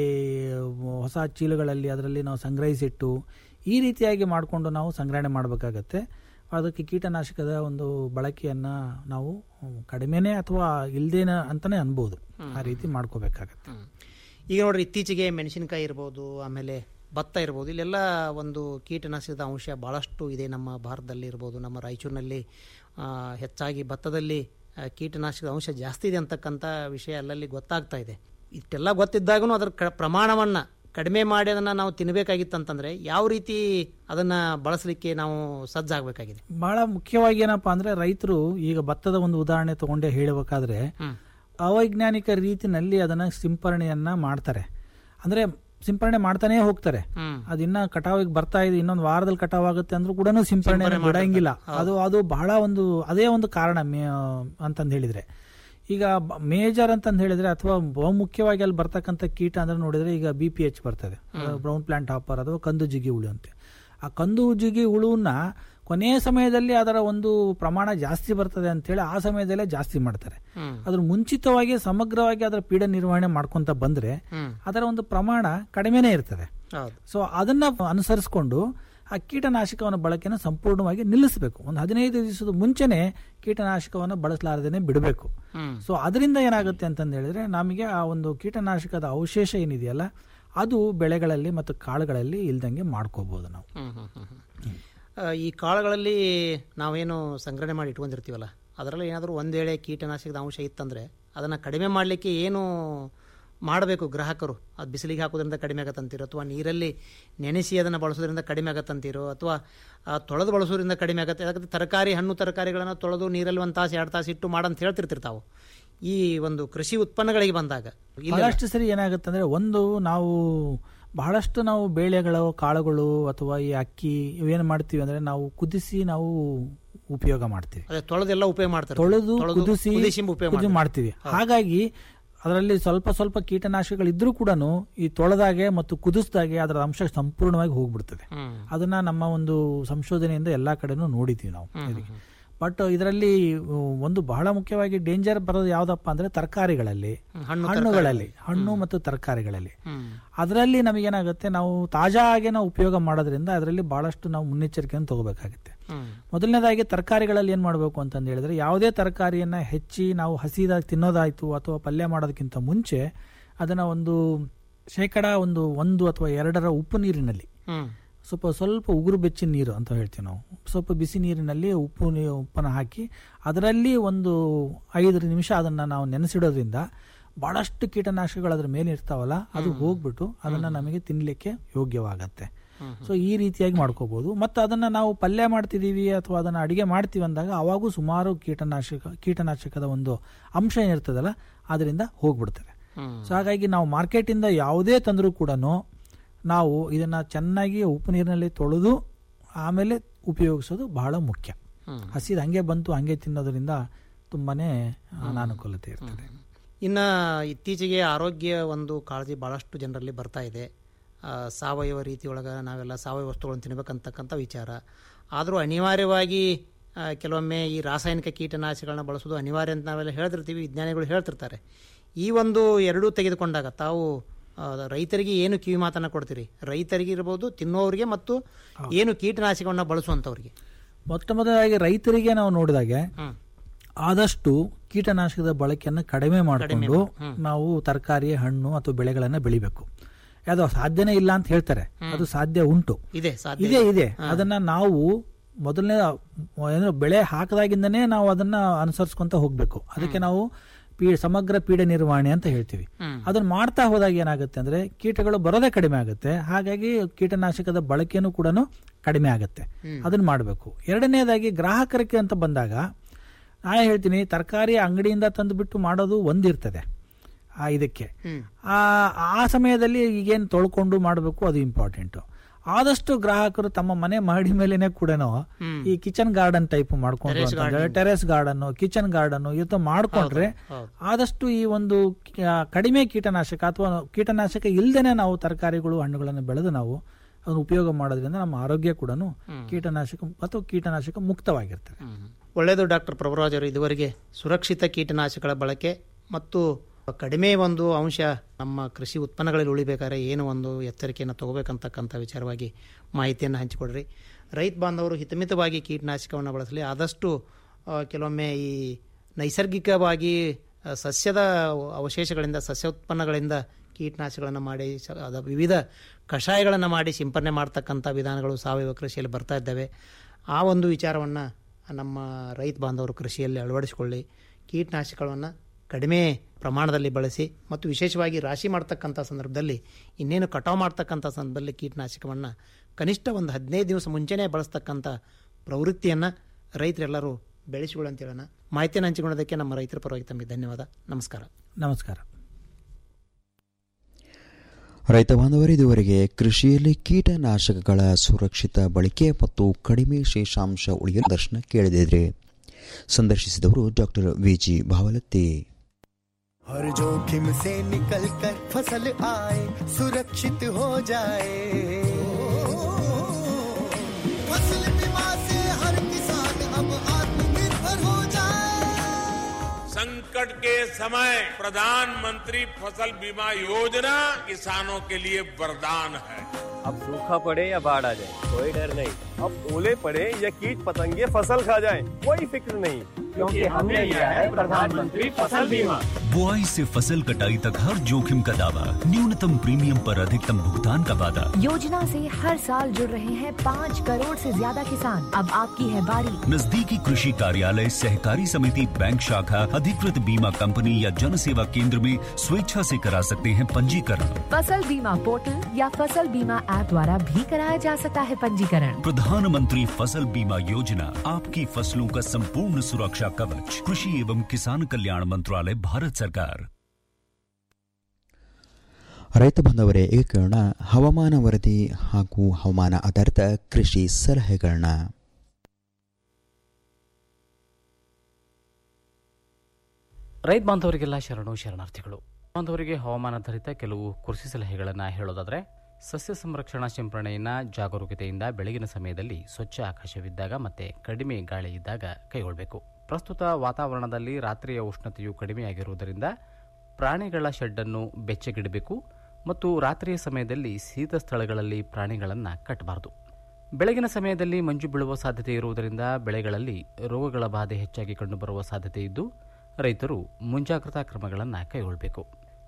ಹೊಸ ಚೀಲಗಳಲ್ಲಿ ಅದರಲ್ಲಿ ನಾವು ಸಂಗ್ರಹಿಸಿಟ್ಟು ಈ ರೀತಿಯಾಗಿ ಮಾಡಿಕೊಂಡು ನಾವು ಸಂಗ್ರಹಣೆ ಮಾಡಬೇಕಾಗತ್ತೆ ಅದಕ್ಕೆ ಕೀಟನಾಶಕದ ಒಂದು ಬಳಕೆಯನ್ನ ನಾವು ಕಡಿಮೆನೆ ಅಥವಾ ಇಲ್ದೇನ ಅಂತಾನೆ ಅನ್ಬೋದು ಆ ರೀತಿ ಮಾಡ್ಕೋಬೇಕಾಗತ್ತೆ ಹ್ಮ್. ಈಗ ನೋಡ್ರಿ ಇತ್ತೀಚೆಗೆ ಮೆಣಸಿನಕಾಯಿ ಇರ್ಬೋದು ಆಮೇಲೆ ಭತ್ತ ಇರ್ಬೋದು ಇಲ್ಲೆಲ್ಲ ಒಂದು ಕೀಟನಾಶಕದ ಅಂಶ ಭಾಳಷ್ಟು ಇದೆ ನಮ್ಮ ಭಾರತದಲ್ಲಿ ಇರ್ಬೋದು ನಮ್ಮ ರಾಯಚೂರಿನಲ್ಲಿ ಆ, ಹೆಚ್ಚಾಗಿ ಭತ್ತದಲ್ಲಿ ಆ, ಕೀಟನಾಶಕದ ಅಂಶ ಜಾಸ್ತಿ ಇದೆ ಅಂತಕ್ಕಂಥ ವಿಷಯ ಅಲ್ಲಲ್ಲಿ ಗೊತ್ತಾಗ್ತಾ ಇದೆ ಇಷ್ಟೆಲ್ಲ ಗೊತ್ತಿದ್ದಾಗೂ ಅದರ ಕ ಪ್ರಮಾಣವನ್ನು ಕಡಿಮೆ ಮಾಡಿ ಅದನ್ನು ನಾವು ತಿನ್ನಬೇಕಾಗಿತ್ತಂತಂದ್ರೆ ಯಾವ ರೀತಿ ಅದನ್ನು ಬಳಸಲಿಕ್ಕೆ ನಾವು ಸಜ್ಜಾಗಬೇಕಾಗಿದೆ ಬಹಳ ಮುಖ್ಯವಾಗಿ ಏನಪ್ಪಾ ಅಂದ್ರೆ ರೈತರು ಈಗ ಭತ್ತದ ಒಂದು ಉದಾಹರಣೆ ತಗೊಂಡೇ ಹೇಳಬೇಕಾದ್ರೆ ಹ್ಮ್ ಅವೈಜ್ಞಾನಿಕ ರೀತಿನಲ್ಲಿ ಅದನ್ನ ಸಿಂಪರಣೆಯನ್ನ ಮಾಡ್ತಾರೆ ಅಂದ್ರೆ ಸಿಂಪರಣೆ ಮಾಡ್ತಾನೆ ಹೋಗ್ತಾರೆ ಹ್ಮ್ ಅದಿನ್ನ ಕಟಾವಿಗೆ ಬರ್ತಾ ಇದೆ ಇನ್ನೊಂದು ವಾರದಲ್ಲಿ ಕಟಾವ್ ಆಗುತ್ತೆ ಅಂದ್ರೂ ಕೂಡ ಸಿಂಪರಣೆ ಬಿಡಂಗಿಲ್ಲ ಅದು ಅದು ಬಹಳ ಒಂದು ಅದೇ ಒಂದು ಕಾರಣ ಮೇ- ಅಂತಂದ್ ಹೇಳಿದ್ರೆ ಈಗ ಮೇಜರ್ ಅಂತಂದ್ ಹೇಳಿದ್ರೆ ಅಥವಾ ಬಹುಮುಖ್ಯವಾಗಿ ಅಲ್ಲಿ ಬರ್ತಕ್ಕಂಥ ಕೀಟ ಅಂದ್ರೆ ನೋಡಿದ್ರೆ ಈಗ ಬಿ ಪಿ ಎಚ್ ಬರ್ತದೆ ಬ್ರೌನ್ ಪ್ಲಾಂಟ್ ಹಾಪರ್ ಅಥವಾ ಕಂದು ಜಿಗಿ ಹುಳು ಅಂತೆ ಆ ಕಂದು ಜಿಗಿ ಹುಳುವನ್ನ ಕೊನೆಯ ಸಮಯದಲ್ಲಿ ಅದರ ಒಂದು ಪ್ರಮಾಣ ಜಾಸ್ತಿ ಬರ್ತದೆ ಅಂತೇಳಿ ಆ ಸಮಯದಲ್ಲೇ ಜಾಸ್ತಿ ಮಾಡ್ತಾರೆ ಹ್ಮ್ ಅದ್ರ ಮುಂಚಿತವಾಗಿ ಸಮಗ್ರವಾಗಿ ಅದರ ಪೀಡ ನಿರ್ವಹಣೆ ಮಾಡ್ಕೊಂತ ಬಂದ್ರೆ ಹ್ಮ್ ಅದರ ಒಂದು ಪ್ರಮಾಣ ಕಡಿಮೆನೇ ಇರ್ತದೆ ಹೌದು ಸೊ ಅದನ್ನ ಅನುಸರಿಸಿಕೊಂಡು ಆ ಕೀಟನಾಶಕವನ್ನು ಬಳಕೆನ ಸಂಪೂರ್ಣವಾಗಿ ನಿಲ್ಲಿಸಬೇಕು ಒಂದು ಹದಿನೈದು ದಿವಸದ ಮುಂಚೆನೆ ಕೀಟನಾಶಕವನ್ನು ಬಳಸಲಾರದೇನೆ ಬಿಡಬೇಕು ಹ್ಮ್ ಸೊ ಅದರಿಂದ ಏನಾಗುತ್ತೆ ಅಂತಂದು ಹೇಳಿದ್ರೆ ನಮಗೆ ಆ ಒಂದು ಕೀಟನಾಶಕದ ಅವಶೇಷ ಏನಿದೆಯಲ್ಲ ಅದು ಬೆಳೆಗಳಲ್ಲಿ ಮತ್ತು ಕಾಳುಗಳಲ್ಲಿ ಇಲ್ದಂಗೆ ಮಾಡ್ಕೋಬಹುದು ನಾವು ಹ್ಮ್ ಹ್ಮ್ ಹ್ಮ್ ಹ್ಮ್. ಆ, ಈ ಕಾಳುಗಳಲ್ಲಿ ನಾವೇನು ಸಂಗ್ರಹಣೆ ಮಾಡಿ ಇಟ್ಕೊಂಡಿರ್ತೀವಲ್ಲ ಅದರಲ್ಲಿ ಏನಾದರೂ ಒಂದು ವೇಳೆ ಕೀಟನಾಶಕದ ಅಂಶ ಇತ್ತಂದ್ರೆ ಅದನ್ನು ಕಡಿಮೆ ಮಾಡಲಿಕ್ಕೆ ಏನು ಮಾಡಬೇಕು ಗ್ರಾಹಕರು ಅದು ಬಿಸಿಲಿಗೆ ಹಾಕೋದ್ರಿಂದ ಕಡಿಮೆ ಆಗತ್ತಂತೀರೋ ಅಥವಾ ನೀರಲ್ಲಿ ನೆನೆಸಿ ಅದನ್ನು ಬಳಸೋದ್ರಿಂದ ಕಡಿಮೆ ಆಗತ್ತಂತೀರೋ ಅಥವಾ ಆ, ತೊಳೆದು ಬಳಸೋದ್ರಿಂದ ಕಡಿಮೆ ಆಗತ್ತೆ ಯಾಕಂದ್ರೆ ತರಕಾರಿ ಹಣ್ಣು ತರಕಾರಿಗಳನ್ನು ತೊಳೆದು ನೀರಲ್ಲಿ ಒಂದು ತಾಸು ಎರಡು ತಾಸು ಇಟ್ಟು ಮಾಡಂತ ಹೇಳ್ತಿರ್ತಿರ್ತಾವು ಈ ಒಂದು ಕೃಷಿ ಉತ್ಪನ್ನಗಳಿಗೆ ಬಂದಾಗ ಇಲ್ಲ ಬಹಳಷ್ಟು ಸರಿ ಏನಾಗುತ್ತೆ ಅಂದ್ರೆ ಒಂದು ನಾವು ಬಹಳಷ್ಟು ನಾವು ಬೇಳೆಗಳು ಕಾಳುಗಳು ಅಥವಾ ಈ ಅಕ್ಕಿ ಇವೇನು ಮಾಡ್ತೀವಿ ಅಂದ್ರೆ ನಾವು ಕುದಿಸಿ ನಾವು ಉಪಯೋಗ ಮಾಡ್ತೀವಿ ಅದೇ ತೊಳೆದೆಲ್ಲ ಉಪಯೋಗ ಮಾಡ್ತಾರೆ ತೊಳೆದು ಕುದಿಸಿ ಕುದಿಸಿ ಉಪಯೋಗ ಕುದಿ ಮಾಡ್ತೀವಿ ಹಾಗಾಗಿ ಅದರಲ್ಲಿ ಸ್ವಲ್ಪ ಸ್ವಲ್ಪ ಕೀಟನಾಶಕಗಳಿದ್ರೂ ಕೂಡ ಈ ತೊಳೆದಾಗೆ ಮತ್ತು ಕುದಿಸಿದಾಗೆ ಅದರ ಅಂಶ ಸಂಪೂರ್ಣವಾಗಿ ಹೋಗ್ಬಿಡ್ತದೆ ಹ್ಮ್ ಅದನ್ನ ನಮ್ಮ ಒಂದು ಸಂಶೋಧನೆಯಿಂದ ಎಲ್ಲಾ ಕಡೆನೂ ನೋಡಿದ್ದೀವಿ ನಾವು ಬಟ್ ಇದರಲ್ಲಿ ಒಂದು ಬಹಳ ಮುಖ್ಯವಾಗಿ ಡೇಂಜರ್ ಬರೋದು ಯಾವ್ದಪ್ಪ ಅಂದ್ರೆ ತರಕಾರಿಗಳಲ್ಲಿ ಹ್ಮ್, ಹಣ್ಣು ಹಣ್ಣುಗಳಲ್ಲಿ ಹಣ್ಣು ಮತ್ತು ತರಕಾರಿಗಳಲ್ಲಿ ಹ್ಮ್ ಅದರಲ್ಲಿ ನಮಗೇನಾಗುತ್ತೆ ನಾವು ತಾಜಾ ಆಗಿ ನಾವು ಉಪಯೋಗ ಮಾಡೋದ್ರಿಂದ ಅದರಲ್ಲಿ ಬಹಳಷ್ಟು ನಾವು ಮುನ್ನೆಚ್ಚರಿಕೆಯನ್ನು ತಗೋಬೇಕಾಗುತ್ತೆ ಹ್ಮ್ ಮೊದಲನೇದಾಗಿ ತರಕಾರಿಗಳಲ್ಲಿ ಏನ್ ಮಾಡಬೇಕು ಅಂತಂದು ಹೇಳಿದ್ರೆ ಯಾವುದೇ ತರಕಾರಿಯನ್ನ ಹೆಚ್ಚಿ ನಾವು ಹಸಿದಾಗಿ ತಿನ್ನೋದಾಯ್ತು ಅಥವಾ ಪಲ್ಯ ಮಾಡೋದಕ್ಕಿಂತ ಮುಂಚೆ ಅದನ್ನ ಒಂದು ಶೇಕಡ ಒಂದು ಒಂದು ಅಥವಾ ಎರಡರ ಉಪ್ಪು ನೀರಿನಲ್ಲಿ ಹ್ಮ್ ಸ್ವಲ್ಪ ಸ್ವಲ್ಪ ಉಗುರು ಬೆಚ್ಚಿನ ನೀರು ಅಂತ ಹೇಳ್ತೀವಿ ನಾವು ಸ್ವಲ್ಪ ಬಿಸಿ ನೀರಿನಲ್ಲಿ ಉಪ್ಪು ನೀ- ಉಪ್ಪನ್ನು ಹಾಕಿ ಅದರಲ್ಲಿ ಒಂದು ಐದು ನಿಮಿಷ ಅದನ್ನು ನಾವು ನೆನೆಸಿಡೋದ್ರಿಂದ ಬಹಳಷ್ಟು ಕೀಟನಾಶಕಗಳು ಅದ್ರ ಮೇಲೆ ಇರ್ತಾವಲ್ಲ ಅದು ಹೋಗ್ಬಿಟ್ಟು ಅದನ್ನ ನಮಗೆ ತಿನ್ಲಿಕ್ಕೆ ಯೋಗ್ಯವಾಗತ್ತೆ ಸೊ ಈ ರೀತಿಯಾಗಿ ಮಾಡ್ಕೋಬಹುದು ಮತ್ತು ಅದನ್ನ ನಾವು ಪಲ್ಯ ಮಾಡ್ತಿದೀವಿ ಅಥವಾ ಅದನ್ನ ಅಡಿಗೆ ಮಾಡ್ತೀವಿ ಅಂದಾಗ ಅವಾಗೂ ಸುಮಾರು ಕೀಟನಾಶಕ ಕೀಟನಾಶಕದ ಒಂದು ಅಂಶ ಏನಿರ್ತದಲ್ಲ ಅದರಿಂದ ಹೋಗ್ಬಿಡ್ತದೆ ಸೊ ಹಾಗಾಗಿ ನಾವು ಮಾರ್ಕೆಟಿಂದ ಯಾವುದೇ ತಂದರೂ ಕೂಡ ನಾವು ಇದನ್ನ ಚೆನ್ನಾಗಿ ಉಪ್ಪು ನೀರಿನಲ್ಲಿ ತೊಳೆದು ಆಮೇಲೆ ಉಪಯೋಗಿಸೋದು ಬಹಳ ಮುಖ್ಯ ಹಸಿದ ಹಂಗೆ ಬಂತು ಹಂಗೆ ತಿನ್ನೋದ್ರಿಂದ ತುಂಬಾನೇ ಅನಾನುಕೂಲತೆ ಇರ್ತದೆ ಇನ್ನು ಇತ್ತೀಚೆಗೆ ಆರೋಗ್ಯ ಒಂದು ಕಾಳಜಿ ಭಾಳಷ್ಟು ಜನರಲ್ಲಿ ಬರ್ತಾ ಇದೆ ಆ, ಸಾವಯವ ರೀತಿಯೊಳಗೆ ನಾವೆಲ್ಲ ಸಾವಯವ ವಸ್ತುಗಳನ್ನು ತಿನ್ನಬೇಕಂತಕ್ಕಂಥ ವಿಚಾರ ಆದರೂ ಅನಿವಾರ್ಯವಾಗಿ ಆ, ಕೆಲವೊಮ್ಮೆ ಈ ರಾಸಾಯನಿಕ ಕೀಟನಾಶಕಗಳನ್ನ ಬಳಸೋದು ಅನಿವಾರ್ಯ ಅಂತ ನಾವೆಲ್ಲ ಹೇಳ್ತಿರ್ತೀವಿ ವಿಜ್ಞಾನಿಗಳು ಹೇಳ್ತಿರ್ತಾರೆ ಈ ಒಂದು ಎರಡೂ ತೆಗೆದುಕೊಂಡಾಗ ತಾವು ಆ, ರೈತರಿಗೆ ಏನು ಕಿವಿ ಮಾತನ್ನು ಕೊಡ್ತೀರಿ ರೈತರಿಗೆ ಇರ್ಬೋದು ತಿನ್ನೋರಿಗೆ ಮತ್ತು ಏನು ಕೀಟನಾಶಕವನ್ನು ಬಳಸುವಂಥವ್ರಿಗೆ ಮೊಟ್ಟ ಮೊದಲಾಗಿ ರೈತರಿಗೆ ನಾವು ನೋಡಿದಾಗೆ ಹ್ಮ್. ಆದಷ್ಟು ಕೀಟನಾಶಕದ ಬಳಕೆಯನ್ನು ಕಡಿಮೆ ಮಾಡಿಕೊಂಡು ನಾವು ತರಕಾರಿ ಹಣ್ಣು ಅಥವಾ ಬೆಳೆಗಳನ್ನ ಬೆಳಿಬೇಕು ಯಾವ್ದೋ ಸಾಧ್ಯನೇ ಇಲ್ಲ ಅಂತ ಹೇಳ್ತಾರೆ ಅದು ಸಾಧ್ಯ ಉಂಟು ಇದೆ ಸಾಧ್ಯ ಇದೆ ಇದೆ ಅದನ್ನ ನಾವು ಮೊದಲನೇ ಏನು ಬೆಳೆ ಹಾಕದಾಗಿಂದನೇ ನಾವು ಅದನ್ನ ಅನುಸರಿಸ್ಕೊಂತ ಹೋಗ್ಬೇಕು ಅದಕ್ಕೆ ನಾವು ಪೀ ಸಮಗ್ರ ಪೀಡೆ ನಿರ್ವಹಣೆ ಅಂತ ಹೇಳ್ತೀವಿ ಅದನ್ನ ಮಾಡ್ತಾ ಹೋದಾಗ ಏನಾಗುತ್ತೆ ಅಂದ್ರೆ ಕೀಟಗಳು ಬರೋದೇ ಕಡಿಮೆ ಆಗುತ್ತೆ ಹಾಗಾಗಿ ಕೀಟನಾಶಕದ ಬಳಕೆನೂ ಕೂಡ ಕಡಿಮೆ ಆಗುತ್ತೆ ಅದನ್ನ ಮಾಡಬೇಕು ಎರಡನೇದಾಗಿ ಗ್ರಾಹಕರಿಗೆ ಅಂತ ಬಂದಾಗ ನಾ ಹೇಳ್ತೀನಿ ತರಕಾರಿ ಅಂಗಡಿಯಿಂದ ತಂದುಬಿಟ್ಟು ಮಾಡೋದು ಒಂದಿರ್ತದೆ ಆ ಇದಕ್ಕೆ ಆ ಆ ಸಮಯದಲ್ಲಿ ಈಗೇನು ತೊಳ್ಕೊಂಡು ಮಾಡಬೇಕು ಅದು ಇಂಪಾರ್ಟೆಂಟ್ ಆದಷ್ಟು ಗ್ರಾಹಕರು ತಮ್ಮ ಮನೆ ಮಹಡಿ ಮೇಲೆನೆ ಕೂಡ ಈ ಕಿಚನ್ ಗಾರ್ಡನ್ ಟೈಪ್ ಮಾಡ್ಕೊಂಡು ಟೆರೆಸ್ ಗಾರ್ಡನ್ ಕಿಚನ್ ಗಾರ್ಡನ್ ಇವತ್ತು ಮಾಡ್ಕೊಂಡ್ರೆ ಆದಷ್ಟು ಈ ಒಂದು ಕಿ- ಆ, ಕಡಿಮೆ ಕೀಟನಾಶಕ ಅಥವಾ ಕೀಟನಾಶಕ ಇಲ್ದೇನೆ ನಾವು ತರಕಾರಿಗಳು ಹಣ್ಣುಗಳನ್ನು ಬೆಳೆದು ನಾವು ಅದನ್ನು ಉಪಯೋಗ ಮಾಡೋದ್ರಿಂದ ನಮ್ಮ ಆರೋಗ್ಯ ಕೂಡ ಕೀಟನಾಶಕ ಅಥವಾ ಕೀಟನಾಶಕ ಮುಕ್ತವಾಗಿರ್ತದೆ ಒಳ್ಳೆಯದು ಡಾಕ್ಟರ್ ಪ್ರಭುರಾಜ್ ಅವರು ಇದುವರೆಗೆ ಸುರಕ್ಷಿತ ಕೀಟನಾಶಕಗಳ ಬಳಕೆ ಮತ್ತು ಕಡಿಮೆ ಒಂದು ಅಂಶ ನಮ್ಮ ಕೃಷಿ ಉತ್ಪನ್ನಗಳಲ್ಲಿ ಉಳಿಬೇಕಾದ್ರೆ ಏನು ಒಂದು ಎಚ್ಚರಿಕೆಯನ್ನು ತಗೋಬೇಕಂತಕ್ಕಂಥ ವಿಚಾರವಾಗಿ ಮಾಹಿತಿಯನ್ನು ಹಂಚಿಕೊಡ್ರಿ ರೈತ ಬಾಂಧವರು ಹಿತಮಿತವಾಗಿ ಕೀಟನಾಶಕವನ್ನು ಬಳಸಲಿ ಆದಷ್ಟು ಆ, ಕೆಲವೊಮ್ಮೆ ಈ ನೈಸರ್ಗಿಕವಾಗಿ ಆ, ಸಸ್ಯದ ಅವಶೇಷಗಳಿಂದ ಸಸ್ಯ ಉತ್ಪನ್ನಗಳಿಂದ ಕೀಟನಾಶಕಗಳನ್ನು ಮಾಡಿ ಸ- ಅದ ವಿವಿಧ ಕಷಾಯಗಳನ್ನು ಮಾಡಿ ಸಿಂಪರಣೆ ಮಾಡ್ತಕ್ಕಂಥ ವಿಧಾನಗಳು ಸಾವಯವ ಕೃಷಿಯಲ್ಲಿ ಬರ್ತಾ ಇದ್ದಾವೆ ಆ ಒಂದು ವಿಚಾರವನ್ನು ನಮ್ಮ ರೈತ ಬಾಂಧವರು ಕೃಷಿಯಲ್ಲಿ ಅಳವಡಿಸಿಕೊಳ್ಳಿ ಕೀಟನಾಶಕಗಳನ್ನು ಕಡಿಮೆ ಪ್ರಮಾಣದಲ್ಲಿ ಬಳಸಿ ಮತ್ತು ವಿಶೇಷವಾಗಿ ರಾಶಿ ಮಾಡ್ತಕ್ಕಂಥ ಸಂದರ್ಭದಲ್ಲಿ ಇನ್ನೇನು ಕಟಾವು ಮಾಡ್ತಕ್ಕಂಥ ಸಂದರ್ಭದಲ್ಲಿ ಕೀಟನಾಶಕವನ್ನು ಕನಿಷ್ಠ ಒಂದು ಹದಿನೈದು ದಿವಸ ಮುಂಚೆನೇ ಬಳಸ್ತಕ್ಕಂಥ ಪ್ರವೃತ್ತಿಯನ್ನು ರೈತರೆಲ್ಲರೂ ಬೆಳೆಸಿಕೊಳ್ಳಿ ಅಂತ ಹೇಳೋಣ ಮಾಹಿತಿಯನ್ನು ಹಂಚಿಕೊಳ್ಳೋದಕ್ಕೆ ನಮ್ಮ ರೈತರ ಪರವಾಗಿ ತಮಗೆ ಧನ್ಯವಾದ ನಮಸ್ಕಾರ ನಮಸ್ಕಾರ ರೈತ ಬಾಂಧವರು ಇದುವರೆಗೆ ಕೃಷಿಯಲ್ಲಿ ಕೀಟನಾಶಕಗಳ ಸುರಕ್ಷಿತ ಬಳಕೆ ಮತ್ತು ಕಡಿಮೆ ಶೇಷಾಂಶ ಉಳಿಯಲು ದರ್ಶನ ಕೇಳಿದಿದ್ರಿ ಸಂದರ್ಶಿಸಿದವರು ಡಾಕ್ಟರ್ ವಿಜಿ ಭಾವಲತ್ತಿ हर जोखिम से निकल कर फसल आए सुरक्षित हो जाए फसल बीमा से हर किसान अब आत्मनिर्भर हो जाए संकट के समय प्रधानमंत्री फसल बीमा योजना किसानों के लिए वरदान है अब सूखा पड़े या बाढ़ आ जाए कोई डर नहीं अब ओले पड़े या कीट पतंगे फसल खा जाए कोई फिक्र नहीं क्योंकि हमने लिया है प्रधानमंत्री फसल बीमा बुआई से फसल कटाई तक हर जोखिम का दावा न्यूनतम प्रीमियम पर अधिकतम भुगतान का वादा योजना से हर साल जुड़ रहे हैं पाँच करोड़ से ज्यादा किसान अब आपकी है बारी नजदीकी कृषि कार्यालय सहकारी समिति बैंक शाखा अधिकृत बीमा कंपनी या जन सेवा केंद्र में स्वेच्छा से करा सकते हैं पंजीकरण फसल बीमा पोर्टल या फसल बीमा ऐप द्वारा भी कराया जा सकता है पंजीकरण प्रधानमंत्री फसल बीमा योजना आपकी फसलों का संपूर्ण सुरक्षा कवच कृषि एवं किसान कल्याण मंत्रालय भारत सरकार ರೈತ ಬಾಂಧವರೇ ಈಗ ಕೇಳೋಣ ಹವಾಮಾನ ವರದಿ ಹಾಗೂ ಹವಾಮಾನ ಆಧಾರಿತ ಕೃಷಿ ಸಲಹೆಗಳನ್ನ ರೈತ ಬಾಂಧವರಿಗೆಲ್ಲ ಶರಣು ಶರಣಾರ್ಥಿಗಳು ಬಾಂಧವರಿಗೆ ಹವಾಮಾನಾಧಾರಿತ ಕೆಲವು ಕೃಷಿ ಸಲಹೆಗಳನ್ನು ಹೇಳೋದಾದರೆ ಸಸ್ಯ ಸಂರಕ್ಷಣಾ ಸಿಂಪರಣೆಯನ್ನು ಜಾಗರೂಕತೆಯಿಂದ ಬೆಳಗಿನ ಸಮಯದಲ್ಲಿ ಸ್ವಚ್ಛ ಆಕಾಶವಿದ್ದಾಗ ಮತ್ತೆ ಕಡಿಮೆ ಗಾಳಿ ಇದ್ದಾಗ ಕೈಗೊಳ್ಳಬೇಕು ಪ್ರಸ್ತುತ ವಾತಾವರಣದಲ್ಲಿ ರಾತ್ರಿಯ ಉಷ್ಣತೆಯು ಕಡಿಮೆಯಾಗಿರುವುದರಿಂದ ಪ್ರಾಣಿಗಳ ಶೆಡ್ಡನ್ನು ಬೆಚ್ಚಗಿಡಬೇಕು ಮತ್ತು ರಾತ್ರಿಯ ಸಮಯದಲ್ಲಿ ಶೀತ ಸ್ಥಳಗಳಲ್ಲಿ ಪ್ರಾಣಿಗಳನ್ನು ಕಟ್ಟಬಾರದು ಬೆಳಗಿನ ಸಮಯದಲ್ಲಿ ಮಂಜು ಬೀಳುವ ಸಾಧ್ಯತೆ ಇರುವುದರಿಂದ ಬೆಳೆಗಳಲ್ಲಿ ರೋಗಗಳ ಬಾಧೆ ಹೆಚ್ಚಾಗಿ ಕಂಡುಬರುವ ಸಾಧ್ಯತೆ ಇದ್ದು ರೈತರು ಮುಂಜಾಗ್ರತಾ ಕ್ರಮಗಳನ್ನು ಕೈಗೊಳ್ಳಬೇಕು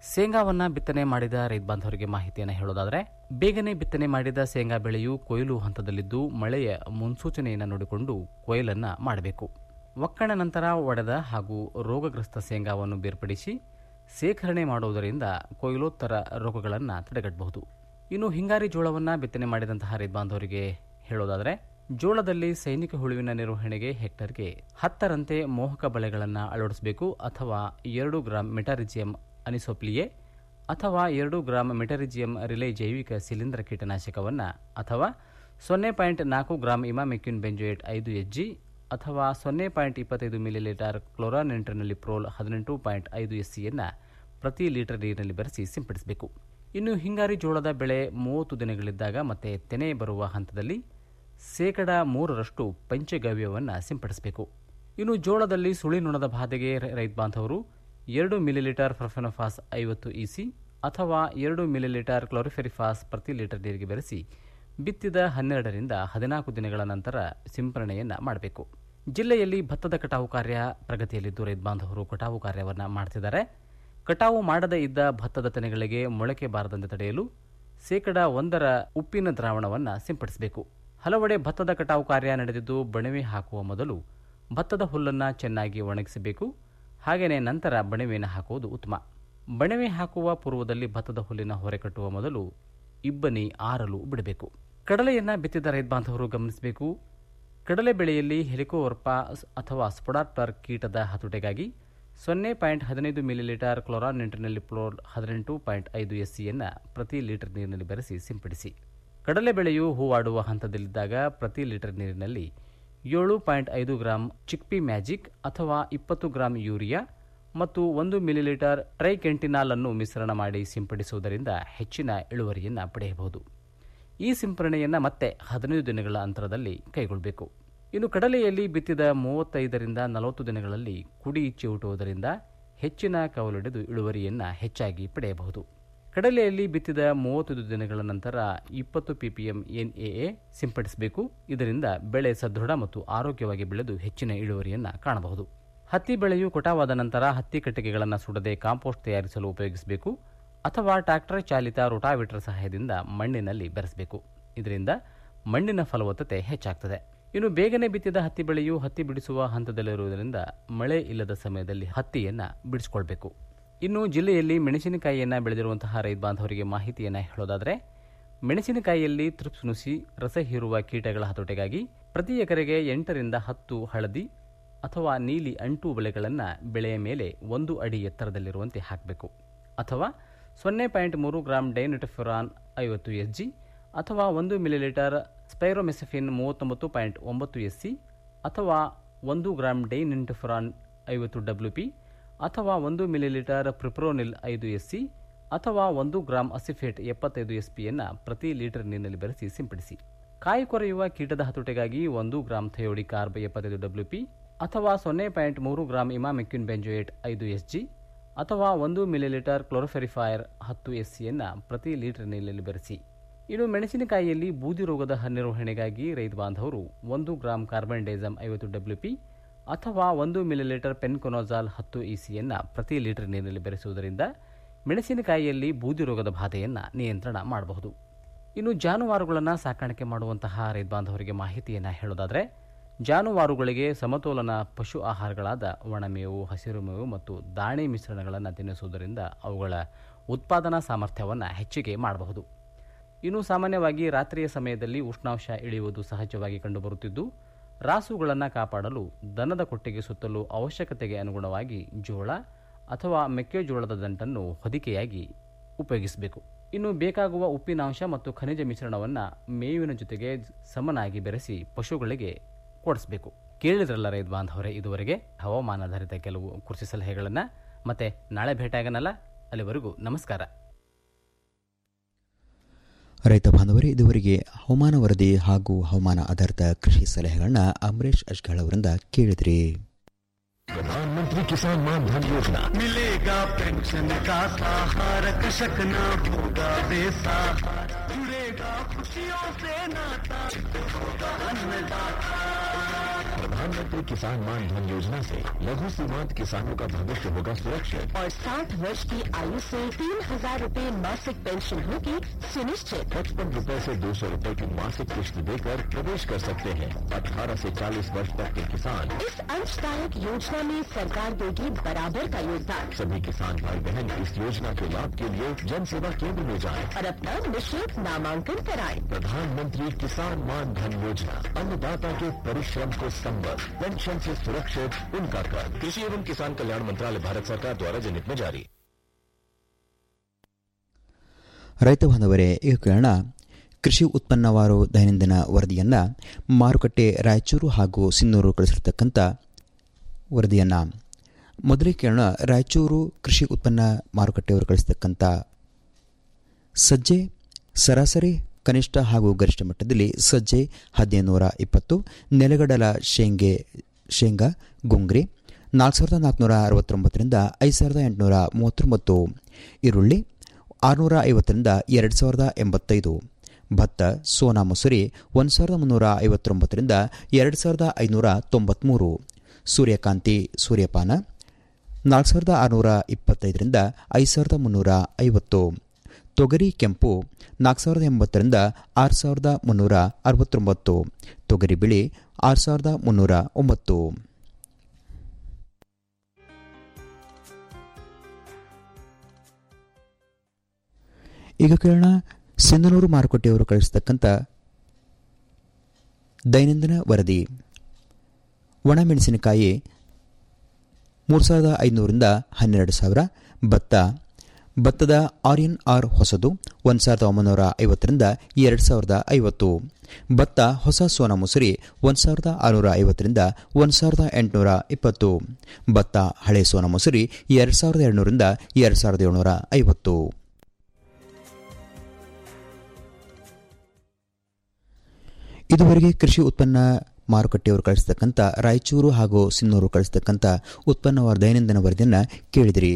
ಶೇಂಗಾವನ್ನ ಬಿತ್ತನೆ ಮಾಡಿದ ರೈತ ಬಾಂಧವರಿಗೆ ಮಾಹಿತಿಯನ್ನು ಹೇಳೋದಾದರೆ ಬೇಗನೆ ಬಿತ್ತನೆ ಮಾಡಿದ ಶೇಂಗಾ ಬೆಳೆಯು ಕೊಯ್ಲು ಹಂತದಲ್ಲಿದ್ದು ಮಳೆಯ ಮುನ್ಸೂಚನೆಯನ್ನು ನೋಡಿಕೊಂಡು ಕೊಯ್ಲನ್ನ ಮಾಡಬೇಕು ಒಕ್ಕಣ ನಂತರ ಒಡೆದ ಹಾಗೂ ರೋಗಗ್ರಸ್ತ ಶೇಂಗಾವನ್ನು ಬೇರ್ಪಡಿಸಿ ಶೇಖರಣೆ ಮಾಡುವುದರಿಂದ ಕೊಯ್ಲೋತ್ತರ ರೋಗಗಳನ್ನು ತಡೆಗಟ್ಟಬಹುದು ಇನ್ನು ಹಿಂಗಾರಿ ಜೋಳವನ್ನು ಬಿತ್ತನೆ ಮಾಡಿದಂತಹ ರೈತ ಬಾಂಧವರಿಗೆ ಹೇಳೋದಾದರೆ ಜೋಳದಲ್ಲಿ ಸೈನಿಕ ಹುಳುವಿನ ನಿರ್ವಹಣೆಗೆ ಹೆಕ್ಟರ್ಗೆ ಹತ್ತರಂತೆ ಮೋಹಕ ಬಳೆಗಳನ್ನು ಅಳವಡಿಸಬೇಕು ಅಥವಾ ಎರಡು ಗ್ರಾಂ ಮೆಟಾರಿಜಿಯಂ ಅನಿಸೋಪ್ಲಿಯೆ ಅಥವಾ ಎರಡು ಗ್ರಾಂ ಮೆಟರಿಜಿಯಂ ರಿಲೇ ಜೈವಿಕ ಶಿಲೀಂಧ್ರ ಕೀಟನಾಶಕವನ್ನು ಅಥವಾ ಸೊನ್ನೆ ಪಾಯಿಂಟ್ ನಾಲ್ಕು ಗ್ರಾಂ ಇಮಾಮೆಕ್ಯೂನ್ ಬೆಂಜೋಯೇಟ್ ಐದು ಎಚ್ ಜಿ ಅಥವಾ ಸೊನ್ನೆ ಪಾಯಿಂಟ್ ಇಪ್ಪತ್ತೈದು ಮಿಲಿಲೀಟರ್ ಕ್ಲೋರಾನೆಂಟ್ರಿನಲ್ಲಿ ಪ್ರೋಲ್ ಹದಿನೆಂಟು ಪಾಯಿಂಟ್ ಐದು ಎಸ್ ಸಿಯನ್ನು ಪ್ರತಿ ಲೀಟರ್ ನೀರಿನಲ್ಲಿ ಬೆರೆಸಿ ಸಿಂಪಡಿಸಬೇಕು ಇನ್ನು ಹಿಂಗಾರಿ ಜೋಳದ ಬೆಳೆ ಮೂವತ್ತು ದಿನಗಳಿದ್ದಾಗ ಮತ್ತೆ ತೆನೆ ಬರುವ ಹಂತದಲ್ಲಿ ಶೇಕಡ ಮೂರರಷ್ಟು ಪಂಚಗವ್ಯವನ್ನು ಸಿಂಪಡಿಸಬೇಕು ಇನ್ನು ಜೋಳದಲ್ಲಿ ಸುಳಿನುಣದ ಬಾಧೆಗೆ ರೈತ ಬಾಂಧವರು ಎರಡು ಮಿಲಿಲೀಟರ್ ಪ್ರೊಫೆನೋಫಾಸ್ ಐವತ್ತು ಇಸಿ ಅಥವಾ ಎರಡು ಮಿಲಿಲೀಟರ್ ಕ್ಲೋರಿಫೆರಿಫಾಸ್ ಪ್ರತಿ ಲೀಟರ್ ನೀರಿಗೆ ಬೆರೆಸಿ ಬಿತ್ತಿದ ಹನ್ನೆರಡರಿಂದ ಹದಿನಾಲ್ಕು ದಿನಗಳ ನಂತರ ಸಿಂಪರಣೆಯನ್ನು ಮಾಡಬೇಕು ಜಿಲ್ಲೆಯಲ್ಲಿ ಭತ್ತದ ಕಟಾವು ಕಾರ್ಯ ಪ್ರಗತಿಯಲ್ಲಿದ್ದು ರೈತ ಬಾಂಧವರು ಕಟಾವು ಕಾರ್ಯವನ್ನು ಮಾಡ್ತಿದ್ದಾರೆ ಕಟಾವು ಮಾಡದೇ ಇದ್ದ ಭತ್ತದ ತೆನೆಗಳಿಗೆ ಮೊಳಕೆ ಬಾರದಂತೆ ತಡೆಯಲು ಶೇಕಡ ಒಂದರ ಉಪ್ಪಿನ ದ್ರಾವಣವನ್ನು ಸಿಂಪಡಿಸಬೇಕು ಹಲವೆಡೆ ಭತ್ತದ ಕಟಾವು ಕಾರ್ಯ ನಡೆದಿದ್ದು ಬಣವೆ ಹಾಕುವ ಮೊದಲು ಭತ್ತದ ಹುಲ್ಲನ್ನು ಚೆನ್ನಾಗಿ ಒಣಗಿಸಬೇಕು ಹಾಗೆಯೇ ನಂತರ ಬಣವೆಯನ್ನು ಹಾಕುವುದು ಉತ್ತಮ ಬಣವೆ ಹಾಕುವ ಪೂರ್ವದಲ್ಲಿ ಭತ್ತದ ಹುಲ್ಲಿನ ಹೊರೆ ಕಟ್ಟುವ ಮೊದಲು ಇಬ್ಬನಿ ಆರಲು ಬಿಡಬೇಕು ಕಡಲೆಯನ್ನು ಬಿತ್ತಿದ ರೈತ ಬಾಂಧವರು ಗಮನಿಸಬೇಕು ಕಡಲೆ ಬೆಳೆಯಲ್ಲಿ ಹೆಲಿಕೋವರ್ಪಾ ಅಥವಾ ಸ್ಪೊಡಾಪ್ಟರ್ ಕೀಟದ ಹತೋಟೆಗಾಗಿ ಸೊನ್ನೆ ಪಾಯಿಂಟ್ ಹದಿನೈದು ಮಿಲಿಲೀಟರ್ ಕ್ಲೋರಾನೆಂಟ್ರಿನಲ್ಲಿ ಪ್ಲೋರ್ ಹದಿನೆಂಟು ಪಾಯಿಂಟ್ ಐದು ಎಸ್ ಸಿಯನ್ನು ಪ್ರತಿ ಲೀಟರ್ ನೀರಿನಲ್ಲಿ ಬೆರೆಸಿ ಸಿಂಪಡಿಸಿ ಕಡಲೆ ಬೆಳೆಯು ಹೂವಾಡುವ ಹಂತದಲ್ಲಿದ್ದಾಗ ಪ್ರತಿ ಲೀಟರ್ ನೀರಿನಲ್ಲಿ ಏಳು ಪಾಯಿಂಟ್ ಐದು ಗ್ರಾಂ ಚಿಕ್ಪಿ ಮ್ಯಾಜಿಕ್ ಅಥವಾ ಇಪ್ಪತ್ತು ಗ್ರಾಂ ಯೂರಿಯಾ ಮತ್ತು ಒಂದು ಮಿಲಿಲೀಟರ್ ಟ್ರೈಕೆಂಟಿನಾಲ್ ಅನ್ನು ಮಿಶ್ರಣ ಮಾಡಿ ಸಿಂಪಡಿಸುವುದರಿಂದ ಹೆಚ್ಚಿನ ಇಳುವರಿಯನ್ನು ಪಡೆಯಬಹುದು ಈ ಸಿಂಪರಣೆಯನ್ನು ಮತ್ತೆ ಹದಿನೈದು ದಿನಗಳ ಅಂತರದಲ್ಲಿ ಕೈಗೊಳ್ಳಬೇಕು ಇನ್ನು ಕಡಲೆಯಲ್ಲಿ ಬಿತ್ತಿದ ಮೂವತ್ತೈದರಿಂದ ನಲವತ್ತು ದಿನಗಳಲ್ಲಿ ಕುಡಿ ಚಿವುಟುವುದರಿಂದ ಹೆಚ್ಚಿನ ಕವಲಿಡಿದು ಇಳುವರಿಯನ್ನು ಹೆಚ್ಚಾಗಿ ಪಡೆಯಬಹುದು ಕಡಲೆಯಲ್ಲಿ ಬಿತ್ತಿದ ಮೂವತ್ತೈದು ದಿನಗಳ ನಂತರ ಇಪ್ಪತ್ತು ಪಿಪಿಎಂ ಎನ್ಎಎ ಸಿಂಪಡಿಸಬೇಕು ಇದರಿಂದ ಬೆಳೆ ಸದೃಢ ಮತ್ತು ಆರೋಗ್ಯವಾಗಿ ಬೆಳೆದು ಹೆಚ್ಚಿನ ಇಳುವರಿಯನ್ನು ಕಾಣಬಹುದು ಹತ್ತಿ ಬೆಳೆಯು ಕೊಟಾವಾದ ನಂತರ ಹತ್ತಿ ಕಟ್ಟಿಗೆಗಳನ್ನು ಸುಡದೆ ಕಾಂಪೋಸ್ಟ್ ತಯಾರಿಸಲು ಉಪಯೋಗಿಸಬೇಕು ಅಥವಾ ಟ್ರ್ಯಾಕ್ಟರ್ ಚಾಲಿತ ರೋಟಾವೇಟರ್ ಸಹಾಯದಿಂದ ಮಣ್ಣಿನಲ್ಲಿ ಬೆರೆಸಬೇಕು ಇದರಿಂದ ಮಣ್ಣಿನ ಫಲವತ್ತತೆ ಹೆಚ್ಚಾಗ್ತದೆ ಇನ್ನು ಬೇಗನೆ ಬಿತ್ತಿದ ಹತ್ತಿ ಬೆಳೆಯು ಹತ್ತಿ ಬಿಡಿಸುವ ಹಂತದಲ್ಲಿರುವುದರಿಂದ ಮಳೆ ಇಲ್ಲದ ಸಮಯದಲ್ಲಿ ಹತ್ತಿಯನ್ನು ಬಿಡಿಸಿಕೊಳ್ಬೇಕು ಇನ್ನು ಜಿಲ್ಲೆಯಲ್ಲಿ ಮೆಣಸಿನಕಾಯಿಯನ್ನು ಬೆಳೆದಿರುವಂತಹ ರೈತ ಬಾಂಧವರಿಗೆ ಮಾಹಿತಿಯನ್ನು ಹೇಳೋದಾದರೆ ಮೆಣಸಿನಕಾಯಿಯಲ್ಲಿ ತ್ರಿಪ್ಸ್ ನುಸಿ ರಸ ಹೀರುವ ಕೀಟಗಳ ಹತೋಟೆಗಾಗಿ ಪ್ರತಿ ಎಕರೆಗೆ ಎಂಟರಿಂದ ಹತ್ತು ಹಳದಿ ಅಥವಾ ನೀಲಿ ಅಂಟು ಬೆಳೆಗಳನ್ನು ಬೆಳೆಯ ಮೇಲೆ ಒಂದು ಅಡಿ ಎತ್ತರದಲ್ಲಿರುವಂತೆ ಹಾಕಬೇಕು ಅಥವಾ ಸೊನ್ನೆ ಪಾಯಿಂಟ್ ಮೂರು ಗ್ರಾಂ ಡೈನಿಟಫಿರಾನ್ ಐವತ್ತು ಎಸ್ ಜಿ ಅಥವಾ ಒಂದು ಮಿಲಿಲೀಟರ್ ಸ್ಪೈರೋಮೆಸಫಿನ್ ಮೂವತ್ತೊಂಬತ್ತು ಪಾಯಿಂಟ್ ಒಂಬತ್ತು ಎಸ್ ಸಿ ಅಥವಾ ಒಂದು ಗ್ರಾಂ ಡೈನಿಂಟಫಿರಾನ್ ಐವತ್ತು ಡಬ್ಲ್ಯೂ ಪಿ ಅಥವಾ ಒಂದು ಮಿಲಿಲೀಟರ್ ಪ್ರಿಪ್ರೋನಿಲ್ ಐದು ಎಸ್ ಸಿ ಅಥವಾ ಒಂದು ಗ್ರಾಂ ಅಸಿಫೇಟ್ ಎಪ್ಪತ್ತೈದು ಎಸ್ ಪಿಯನ್ನು ಪ್ರತಿ ಲೀಟರ್ ನೀರಿನಲ್ಲಿ ಬೆರೆಸಿ ಸಿಂಪಡಿಸಿ ಕಾಯಿ ಕೊರೆಯುವ ಕೀಟದ ಹತೋಟೆಗಾಗಿ ಒಂದು ಗ್ರಾಂ ಥಯೋಡಿ ಕಾರ್ಬ್ ಎಪ್ಪತ್ತೈದು ಡಬ್ಲ್ಯೂ ಪಿ ಅಥವಾ ಸೊನ್ನೆ ಪಾಯಿಂಟ್ ಮೂರು ಗ್ರಾಂ ಇಮಾಮೆಕ್ಯೂನ್ ಬೆಂಜೋಯೇಟ್ ಐದು ಎಸ್ ಜಿ ಅಥವಾ ಒಂದು ಮಿಲಿಲೀಟರ್ ಕ್ಲೋರೋಫೆರಿಫೈರ್ ಹತ್ತು ಎಸ್ ಸಿಯನ್ನು ಪ್ರತಿ ಲೀಟರ್ ನೀರಿನಲ್ಲಿ ಬೆರೆಸಿ ಇನ್ನು ಮೆಣಸಿನಕಾಯಿಯಲ್ಲಿ ಬೂದಿ ರೋಗದ ನಿರ್ವಹಣೆಗಾಗಿ ರೈತ ಬಾಂಧವರು ಒಂದು ಗ್ರಾಂ ಕಾರ್ಬನ್ ಡೈಸಮ್ ಐವತ್ತು ಡಬ್ಲ್ಯೂ ಪಿ ಅಥವಾ ಒಂದು ಮಿಲಿಲೀಟರ್ ಪೆನ್ಕೊನೋಜಾಲ್ ಹತ್ತು ಇ ಸಿಯನ್ನು ಪ್ರತಿ ಲೀಟರ್ ನೀರಿನಲ್ಲಿ ಬೆರೆಸುವುದರಿಂದ ಮೆಣಸಿನಕಾಯಿಯಲ್ಲಿ ಬೂದಿ ರೋಗದ ಬಾಧೆಯನ್ನು ನಿಯಂತ್ರಣ ಮಾಡಬಹುದು ಇನ್ನು ಜಾನುವಾರುಗಳನ್ನು ಸಾಕಾಣಿಕೆ ಮಾಡುವಂತಹ ರೈತ ಬಾಂಧವರಿಗೆ ಮಾಹಿತಿಯನ್ನು ಹೇಳೋದಾದರೆ ಜಾನುವಾರುಗಳಿಗೆ ಸಮತೋಲನ ಪಶು ಆಹಾರಗಳಾದ ಒಣಮೇವು ಹಸಿರು ಮೇವು ಮತ್ತು ದಾಣಿ ಮಿಶ್ರಣಗಳನ್ನು ತಿನ್ನಿಸುವುದರಿಂದ ಅವುಗಳ ಉತ್ಪಾದನಾ ಸಾಮರ್ಥ್ಯವನ್ನು ಹೆಚ್ಚಿಗೆ ಮಾಡಬಹುದು ಇನ್ನು ಸಾಮಾನ್ಯವಾಗಿ ರಾತ್ರಿಯ ಸಮಯದಲ್ಲಿ ಉಷ್ಣಾಂಶ ಇಳಿಯುವುದು ಸಹಜವಾಗಿ ಕಂಡುಬರುತ್ತಿದ್ದು ರಾಸುಗಳನ್ನು ಕಾಪಾಡಲು ದನದ ಕೊಟ್ಟಿಗೆ ಸುತ್ತಲೂ ಅವಶ್ಯಕತೆಗೆ ಅನುಗುಣವಾಗಿ ಜೋಳ ಅಥವಾ ಮೆಕ್ಕೆಜೋಳದ ದಂಟನ್ನು ಹೊದಿಕೆಯಾಗಿ ಉಪಯೋಗಿಸಬೇಕು ಇನ್ನು ಬೇಕಾಗುವ ಉಪ್ಪಿನಾಂಶ ಮತ್ತು ಖನಿಜ ಮಿಶ್ರಣವನ್ನು ಮೇವಿನ ಜೊತೆಗೆ ಸಮನಾಗಿ ಬೆರೆಸಿ ಪಶುಗಳಿಗೆ ಕೊಡಿಸಬೇಕು ಕೇಳಿದ್ರಲ್ಲ ರೈತ ಬಾಂಧವರೇ ಇದುವರೆಗೆ ಹವಾಮಾನಾಧಾರಿತ ಕೆಲವು ಕೃಷಿ ಸಲಹೆಗಳನ್ನು ಮತ್ತೆ ನಾಳೆ ಭೇಟಿಯಾಗನಲ್ಲ ಅಲ್ಲಿವರೆಗೂ ನಮಸ್ಕಾರ ರೈತ ಬಾಂಧವರೇ ಇದುವರೆಗೆ ಹವಾಮಾನ ವರದಿ ಹಾಗೂ ಹವಾಮಾನ ಆಧಾರಿತ ಕೃಷಿ ಸಲಹೆಗಳನ್ನ ಅಂಬರೀಶ್ ಅಶ್ಗಾಳ್ ಅವರಿಂದ ಕೇಳಿದ್ರಿ प्रधानमंत्री किसान मान धन योजना मिलेगा पेंशन का सहारा कृषक न होगा बेसहारा जुड़ेगा खुशियों से नाता होगा अन्नदाता प्रधानमंत्री किसान मान धन योजना से लघु सीमांत किसानों का भविष्य होगा सुरक्षित और 60 वर्ष की आयु से तीन हजार रूपए मासिक पेंशन होगी सुनिश्चित पचपन रूपए ऐसी दो सौ रूपए की मासिक किश्त देकर प्रवेश कर सकते हैं अठारह से चालीस वर्ष तक के किसान इस अंशदायक योजना में सरकार देगी बराबर का योगदान सभी किसान भाई बहन इस योजना के लाभ के लिए जन सेवा केंद्र में जाएं और अपना निःशुल्क नामांकन कराएं। प्रधानमंत्री किसान मान धन योजना अन्नदाता के परिश्रम को संबल पेंशन से सुरक्षित उनका कर कृषि एवं किसान कल्याण मंत्रालय भारत सरकार द्वारा जनहित में जारी ರೈತ ಬಾಂಧವರೇ ಈಗ ಕೇಳೋಣ ಕೃಷಿ ಉತ್ಪನ್ನವಾರು ದೈನಂದಿನ ವರದಿಯನ್ನು ಮಾರುಕಟ್ಟೆ ರಾಯಚೂರು ಹಾಗೂ ಸಿನ್ನೂರು ಕಳಿಸಿರ್ತಕ್ಕಂಥ ವರದಿಯನ್ನು ಮೊದಲಿಗೆ ಕೇಳೋಣ ರಾಯಚೂರು ಕೃಷಿ ಉತ್ಪನ್ನ ಮಾರುಕಟ್ಟೆಯವರು ಕಳಿಸ್ತಕ್ಕಂಥ ಸಜ್ಜೆ ಸರಾಸರಿ ಕನಿಷ್ಠ ಹಾಗೂ ಗರಿಷ್ಠ ಮಟ್ಟದಲ್ಲಿ ಸಜ್ಜೆ ಹದಿನೈದು ನೂರ ಇಪ್ಪತ್ತು ನೆಲಗಡಲ ಶೇಂಗೆ ಶೇಂಗಾ ಗುಂಗ್ರಿ ನಾಲ್ಕು ಸಾವಿರದ ನಾಲ್ಕುನೂರ ಅರವತ್ತೊಂಬತ್ತರಿಂದ ಐದು ಸಾವಿರದ ಎಂಟುನೂರ ಮೂವತ್ತೊಂಬತ್ತು ಈರುಳ್ಳಿ ಆರುನೂರ ಐವತ್ತರಿಂದ ಎರಡು ಸಾವಿರದ ಎಂಬತ್ತೈದು ಭತ್ತ ಸೋನಾ ಮಸೂರಿ ಒಂದು ಸಾವಿರದ ಮುನ್ನೂರ ಐವತ್ತೊಂಬತ್ತರಿಂದ ಎರಡು ಸಾವಿರದ ಐನೂರ ತೊಂಬತ್ತ್ಮೂರು ಸೂರ್ಯಕಾಂತಿ ಸೂರ್ಯಪಾನ ನಾಲ್ಕು ಸಾವಿರದ ಆರುನೂರ ಇಪ್ಪತ್ತೈದರಿಂದ ಐದು ಸಾವಿರದ ಮುನ್ನೂರ ಐವತ್ತು ತೊಗರಿ ಕೆಂಪು ನಾಲ್ಕು ಸಾವಿರದ ಎಂಬತ್ತರಿಂದ ಆರು ಸಾವಿರದ ಮುನ್ನೂರ ಅರವತ್ತೊಂಬತ್ತು ತೊಗರಿ ಬಿಳಿ ಆರು ಸಾವಿರದ ಮುನ್ನೂರ ಒಂಬತ್ತು ಈಗ ಕೇಳೋಣ ಸಿಂಧನೂರು ಮಾರುಕಟ್ಟೆಯವರು ಕಳಿಸತಕ್ಕಂಥ ದೈನಂದಿನ ವರದಿ ಒಣಮೆಣಸಿನಕಾಯಿ ಮೂರು ಸಾವಿರದ ಐದುನೂರಿಂದ ಹನ್ನೆರಡು ಸಾವಿರ ಭತ್ತ ಭತ್ತದ ಆರ್ಯನ್ ಆರ್ ಹೊಸದು ಒಂದು ಸಾವಿರದ ಒಂಬೈನೂರ ಐವತ್ತರಿಂದ ಎರಡು ಸಾವಿರದ ಐವತ್ತು ಭತ್ತ ಹೊಸ ಸೋನಾ ಮುಸುರಿ ಒಂದು ಸಾವಿರದ ಆರುನೂರ ಐವತ್ತರಿಂದ ಒಂದು ಸಾವಿರದ ಎಂಟುನೂರ ಇಪ್ಪತ್ತು ಭತ್ತ ಹಳೆ ಸೋನಾ ಮುಸುರಿ ಎರಡು ಸಾವಿರದ ಎರಡುನೂರಿಂದ ಎರಡು ಸಾವಿರದ ಏಳ್ನೂರ ಐವತ್ತು ಇದುವರೆಗೆ ಕೃಷಿ ಉತ್ಪನ್ನ ಮಾರುಕಟ್ಟೆಯವರು ಕಳಿಸ್ತಕ್ಕಂಥ ರಾಯಚೂರು ಹಾಗೂ ಸಿನ್ನೂರು ಕಳಿಸ್ತಕ್ಕಂಥ ಉತ್ಪನ್ನವಾರ ದೈನಂದಿನ ವರದಿಯನ್ನು ಕೇಳಿದಿರಿ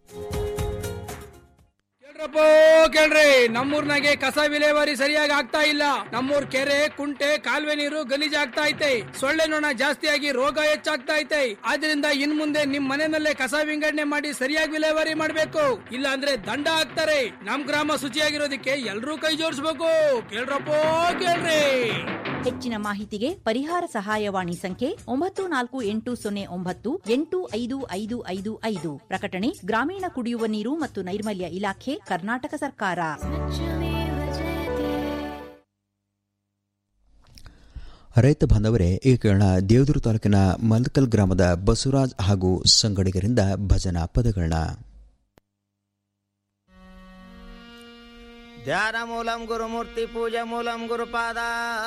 ಕೇಳ್ರಪ್ಪೋ ಕೇಳ್ರಿ ನಮ್ಮೂರ್ನಾಗೆ ಕಸ ವಿಲೇವಾರಿ ಸರಿಯಾಗಿ ಆಗ್ತಾ ಇಲ್ಲ ನಮ್ಮೂರ್ ಕೆರೆ ಕುಂಟೆ ಕಾಲುವೆ ನೀರು ಗಲೀಜ್ ಆಗ್ತಾ ಐತೆ ಸೊಳ್ಳೆ ನೊಣ ಜಾಸ್ತಿಯಾಗಿ ರೋಗ ಹೆಚ್ಚಾಗ್ತಾ ಐತೆ ಆದ್ರಿಂದ ಇನ್ ಮುಂದೆ ನಿಮ್ ಮನೆಯಲ್ಲೇ ಕಸ ವಿಂಗಡಣೆ ಮಾಡಿ ಸರಿಯಾಗಿ ವಿಲೇವಾರಿ ಮಾಡ್ಬೇಕು ಇಲ್ಲ ಅಂದ್ರೆ ದಂಡ ಹಾಕ್ತಾರೆ ನಮ್ ಗ್ರಾಮ ಶುಚಿಯಾಗಿರೋದಕ್ಕೆ ಎಲ್ರೂ ಕೈ ಜೋಡಿಸ್ಬೇಕು ಕೇಳ್ರಪ್ಪೋ ಕೇಳ್ರಿ ಹೆಚ್ಚಿನ ಮಾಹಿತಿಗೆ ಪರಿಹಾರ ಸಹಾಯವಾಣಿ ಸಂಖ್ಯೆ ಒಂಬತ್ತು ನಾಲ್ಕು ಎಂಟು ಸೊನ್ನೆ ಒಂಬತ್ತು ಎಂಟು ಐದು ಐದು ಐದು ಐದು ಪ್ರಕಟಣೆ ಗ್ರಾಮೀಣ ಕುಡಿಯುವ ನೀರು ಮತ್ತು ನೈರ್ಮಲ್ಯ ಇಲಾಖೆ ಕರ್ನಾಟಕ ಸರ್ಕಾರ ರೈತ ಬಾಂಧವರೇ ಈಗ ಕೇಳೋಣ ದೇವದುರ್ಗ ತಾಲೂಕಿನ ಮಲ್ಕಲ್ ಗ್ರಾಮದ ಬಸವರಾಜ್ ಹಾಗೂ ಸಂಗಡಿಗರಿಂದ ಭಜನಾ ಪದಗಳನ್ನ ಧ್ಯಾನ ಮೂಲಂ ಗುರುಮೂರ್ತಿ ಪೂಜೆ ಮೂಲಂ ಗುರುಪಾದ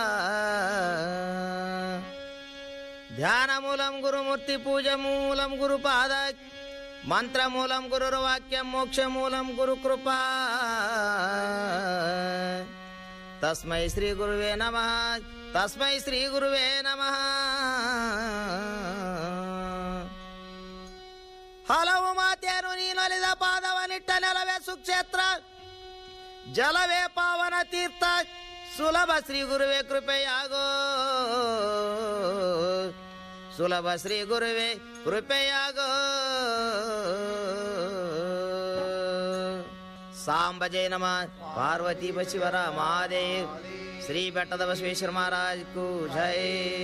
ಧ್ಯಾನ ಮೂಲಂ ಗುರುಮೂರ್ತಿ ಪೂಜೆ ಮೂಲಂ ಗುರುಪಾದ ಮಂತ್ರ ಮೂಲಂ ಗುರುರ್ವಾಕ್ಯ ಮೋಕ್ಷ ಮೂಲಂ ಗುರು ಕೃಪಾ ತಸ್ಮೈ ಶ್ರೀ ಗುರುವೇ ನಮಃ ತಸ್ಮೈ ಶ್ರೀ ಗುರುವೇ ನಮಃ ಹಲವು ಮಾತೇನು ನೀನೊಲಿದ ಪಾದವನಿಟ್ಟ ನೆಲವೇ ಸುಕ್ಷೇತ್ರ ಜಲವೇ ಪಾವನ ತೀರ್ಥ ಸುಲಭ ಶ್ರೀ ಗುರುವೇ ಕೃಪೆಯಾಗೋ ಸುಲಭ ಶ್ರೀ ಗುರುವೇ ಕೃಪೆಯಾಗೋ ಸಾಂಬ ಜಯ ನಮ ಪಾರ್ವತಿ ಬಶಿವರ ಮಹಾದೇವ್ ಶ್ರೀ ಬೆಟ್ಟದ ಬಸವೇಶ್ವರ ಮಹಾರಾಜ್ ಕು ಜೈ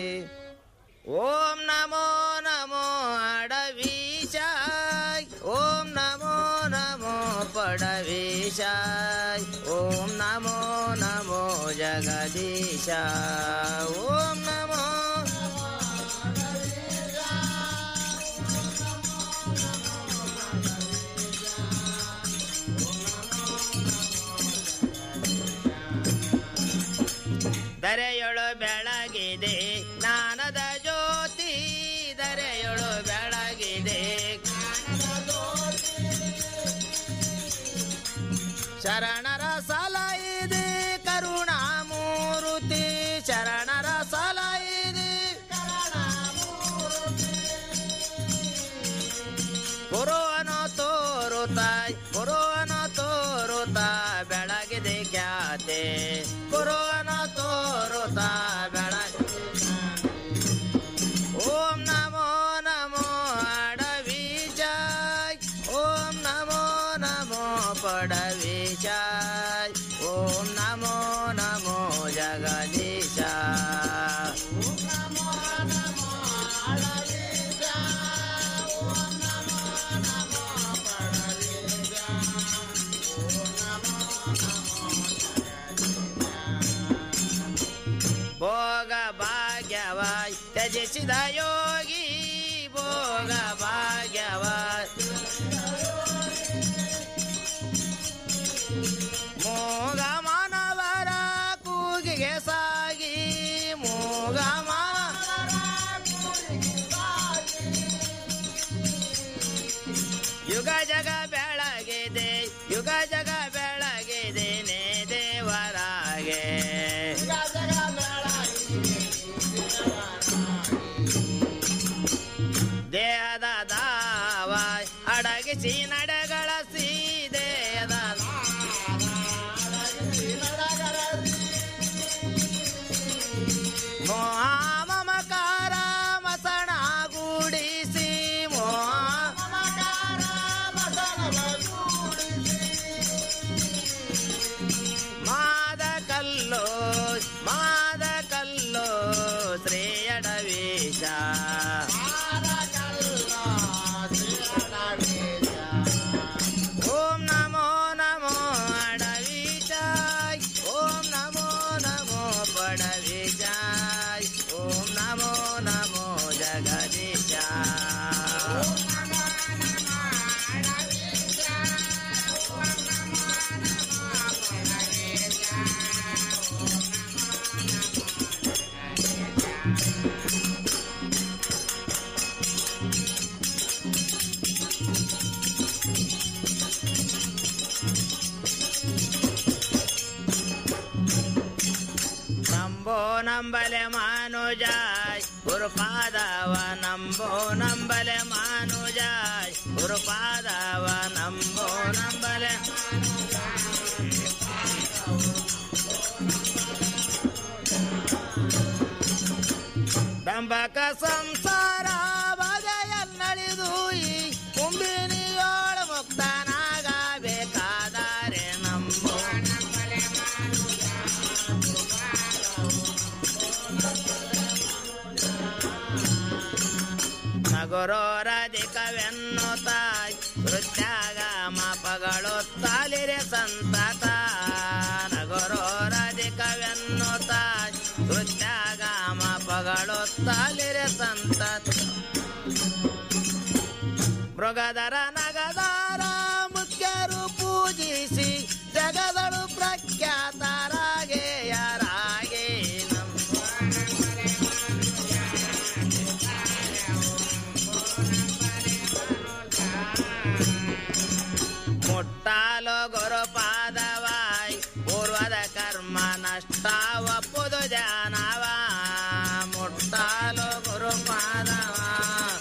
ಓಂ ನಮೋ ನಮೋ ಅಡವೀಶಾಯ್ ಓಂ ನಮೋ ನಮೋ ಪಡವೀಶಾಯ್ ಓಂ ನಮೋ ನಮೋ ಜಗದೀಶ ಓಂ ನಮೋ ದರೆಯೊಳು ಬೆಳಗಿದೆ ಜ್ಞಾನದ ಜ್ಯೋತಿ ದರೆಯೊಳು ಬೆಳಗಿದೆ ಶರಣರ ಸಲೈದೆ ಕರುಣಾಮೂರುತಿ ಶರಣರ ಸಲೈದೆ ಗುರುವನು ತೋರುತ್ತಾಯ್ ಗುರುವನು ತೋರುತ್ತಾ ಬೆಳಗಿದೆ ಖ್ಯಾತೆ ಗುರುವನು ತೋರುತ್ತಾ ಬೆಳಗಿದೆ ಓ पडवेशा ओम नमो नमो जगदीशा ಭೋಗ ಭಾಗ್ಯವಾಯ್ ತ್ಯಜಿಸಿದ ಯೋಗಿ ಭೋಗ ಭಾಗ್ಯವಾಯ್ ಮೋಗ ಮಾನವರ ಕೂಗಿಗೆ ಸಾಗಿ ಮೋಗ ಯುಗ ಜಗ ಬೆಳಗಿದೆ ಯುಗ ಜಗ ಬೆಳಗಿದೆ ನೇ ದೇವರಾಗೆ ದೇಹದ ದಾವಾಯ್ ಅಡಗಿಸಿ ನಡೆಗಳಸಿ ದೇಹದ ಮೋಹ ಮಮಕಾರ ಮಸಣ ಗೂಡಿಸಿ ಮೋಹ ಮಾದ ಕಲ್ಲೋ ಮಾದ ಕಲ್ಲೋ ಶ್ರೇಯಡವೇಶ ಓಂ ನಮೋ ನಮೋ ಅಡವಿಜಾಯ್ ಓಂ ನಮೋ ನಮೋ ಪಡವಿಜಾಯ್ ಓಂ ನಮೋ ನಮೋ ಜಗದೀಶ ನಂಬೋ ನಂಬಲೆ ಮಾನುಜಾಯ್ ಗುರುಪಾದವ ನಂಬೋ ನಂಬಲೆ ಮಾನುಜಾಯ್ ಗುರುಪಾದವ ನಂಬೋ ನಂಬಲೆ ದಂಬಕ ಸಂಸಾರ ಬಗೆಯನ್ನಳಿದು ಈ ಕುಂಬಿನಿಯೋಳ ಮುಕ್ತನಾಗಬೇಕಾದರೆ ನಂಬೋ ನಗರೋರಧಿಕವೆನ್ನುತ್ತಾಯ್ ನೃತ್ಯಾಗ ಮಾಪಗಳುತ್ತಾಲಿರೆ ಸಂತತ ನಗರೋರಧಿಕವೆನ್ನುತ್ತಾಯ್ ನೃತ್ಯಾಗ ಮಾಪಗಳುತ್ತಾಲಿರೆ ಸಂತತ ಮೃಗದರ ನಗದಾರ ಮುಖ್ಯರು ಪೂಜಿಸಿ ಜಗದಳು ಪ್ರಖ್ಯಾತರಾಗೆ ಯಾರಾಗೆ ಮುಟ್ಟಾಲು ಗುರುಪಾದವಾಯ್ ಪೂರ್ವದ ಕರ್ಮ ನಷ್ಟವ ಪುದು ಜಾನವ ಮುಟ್ಟಾಲು ಗುರುಪಾದವಾಯ್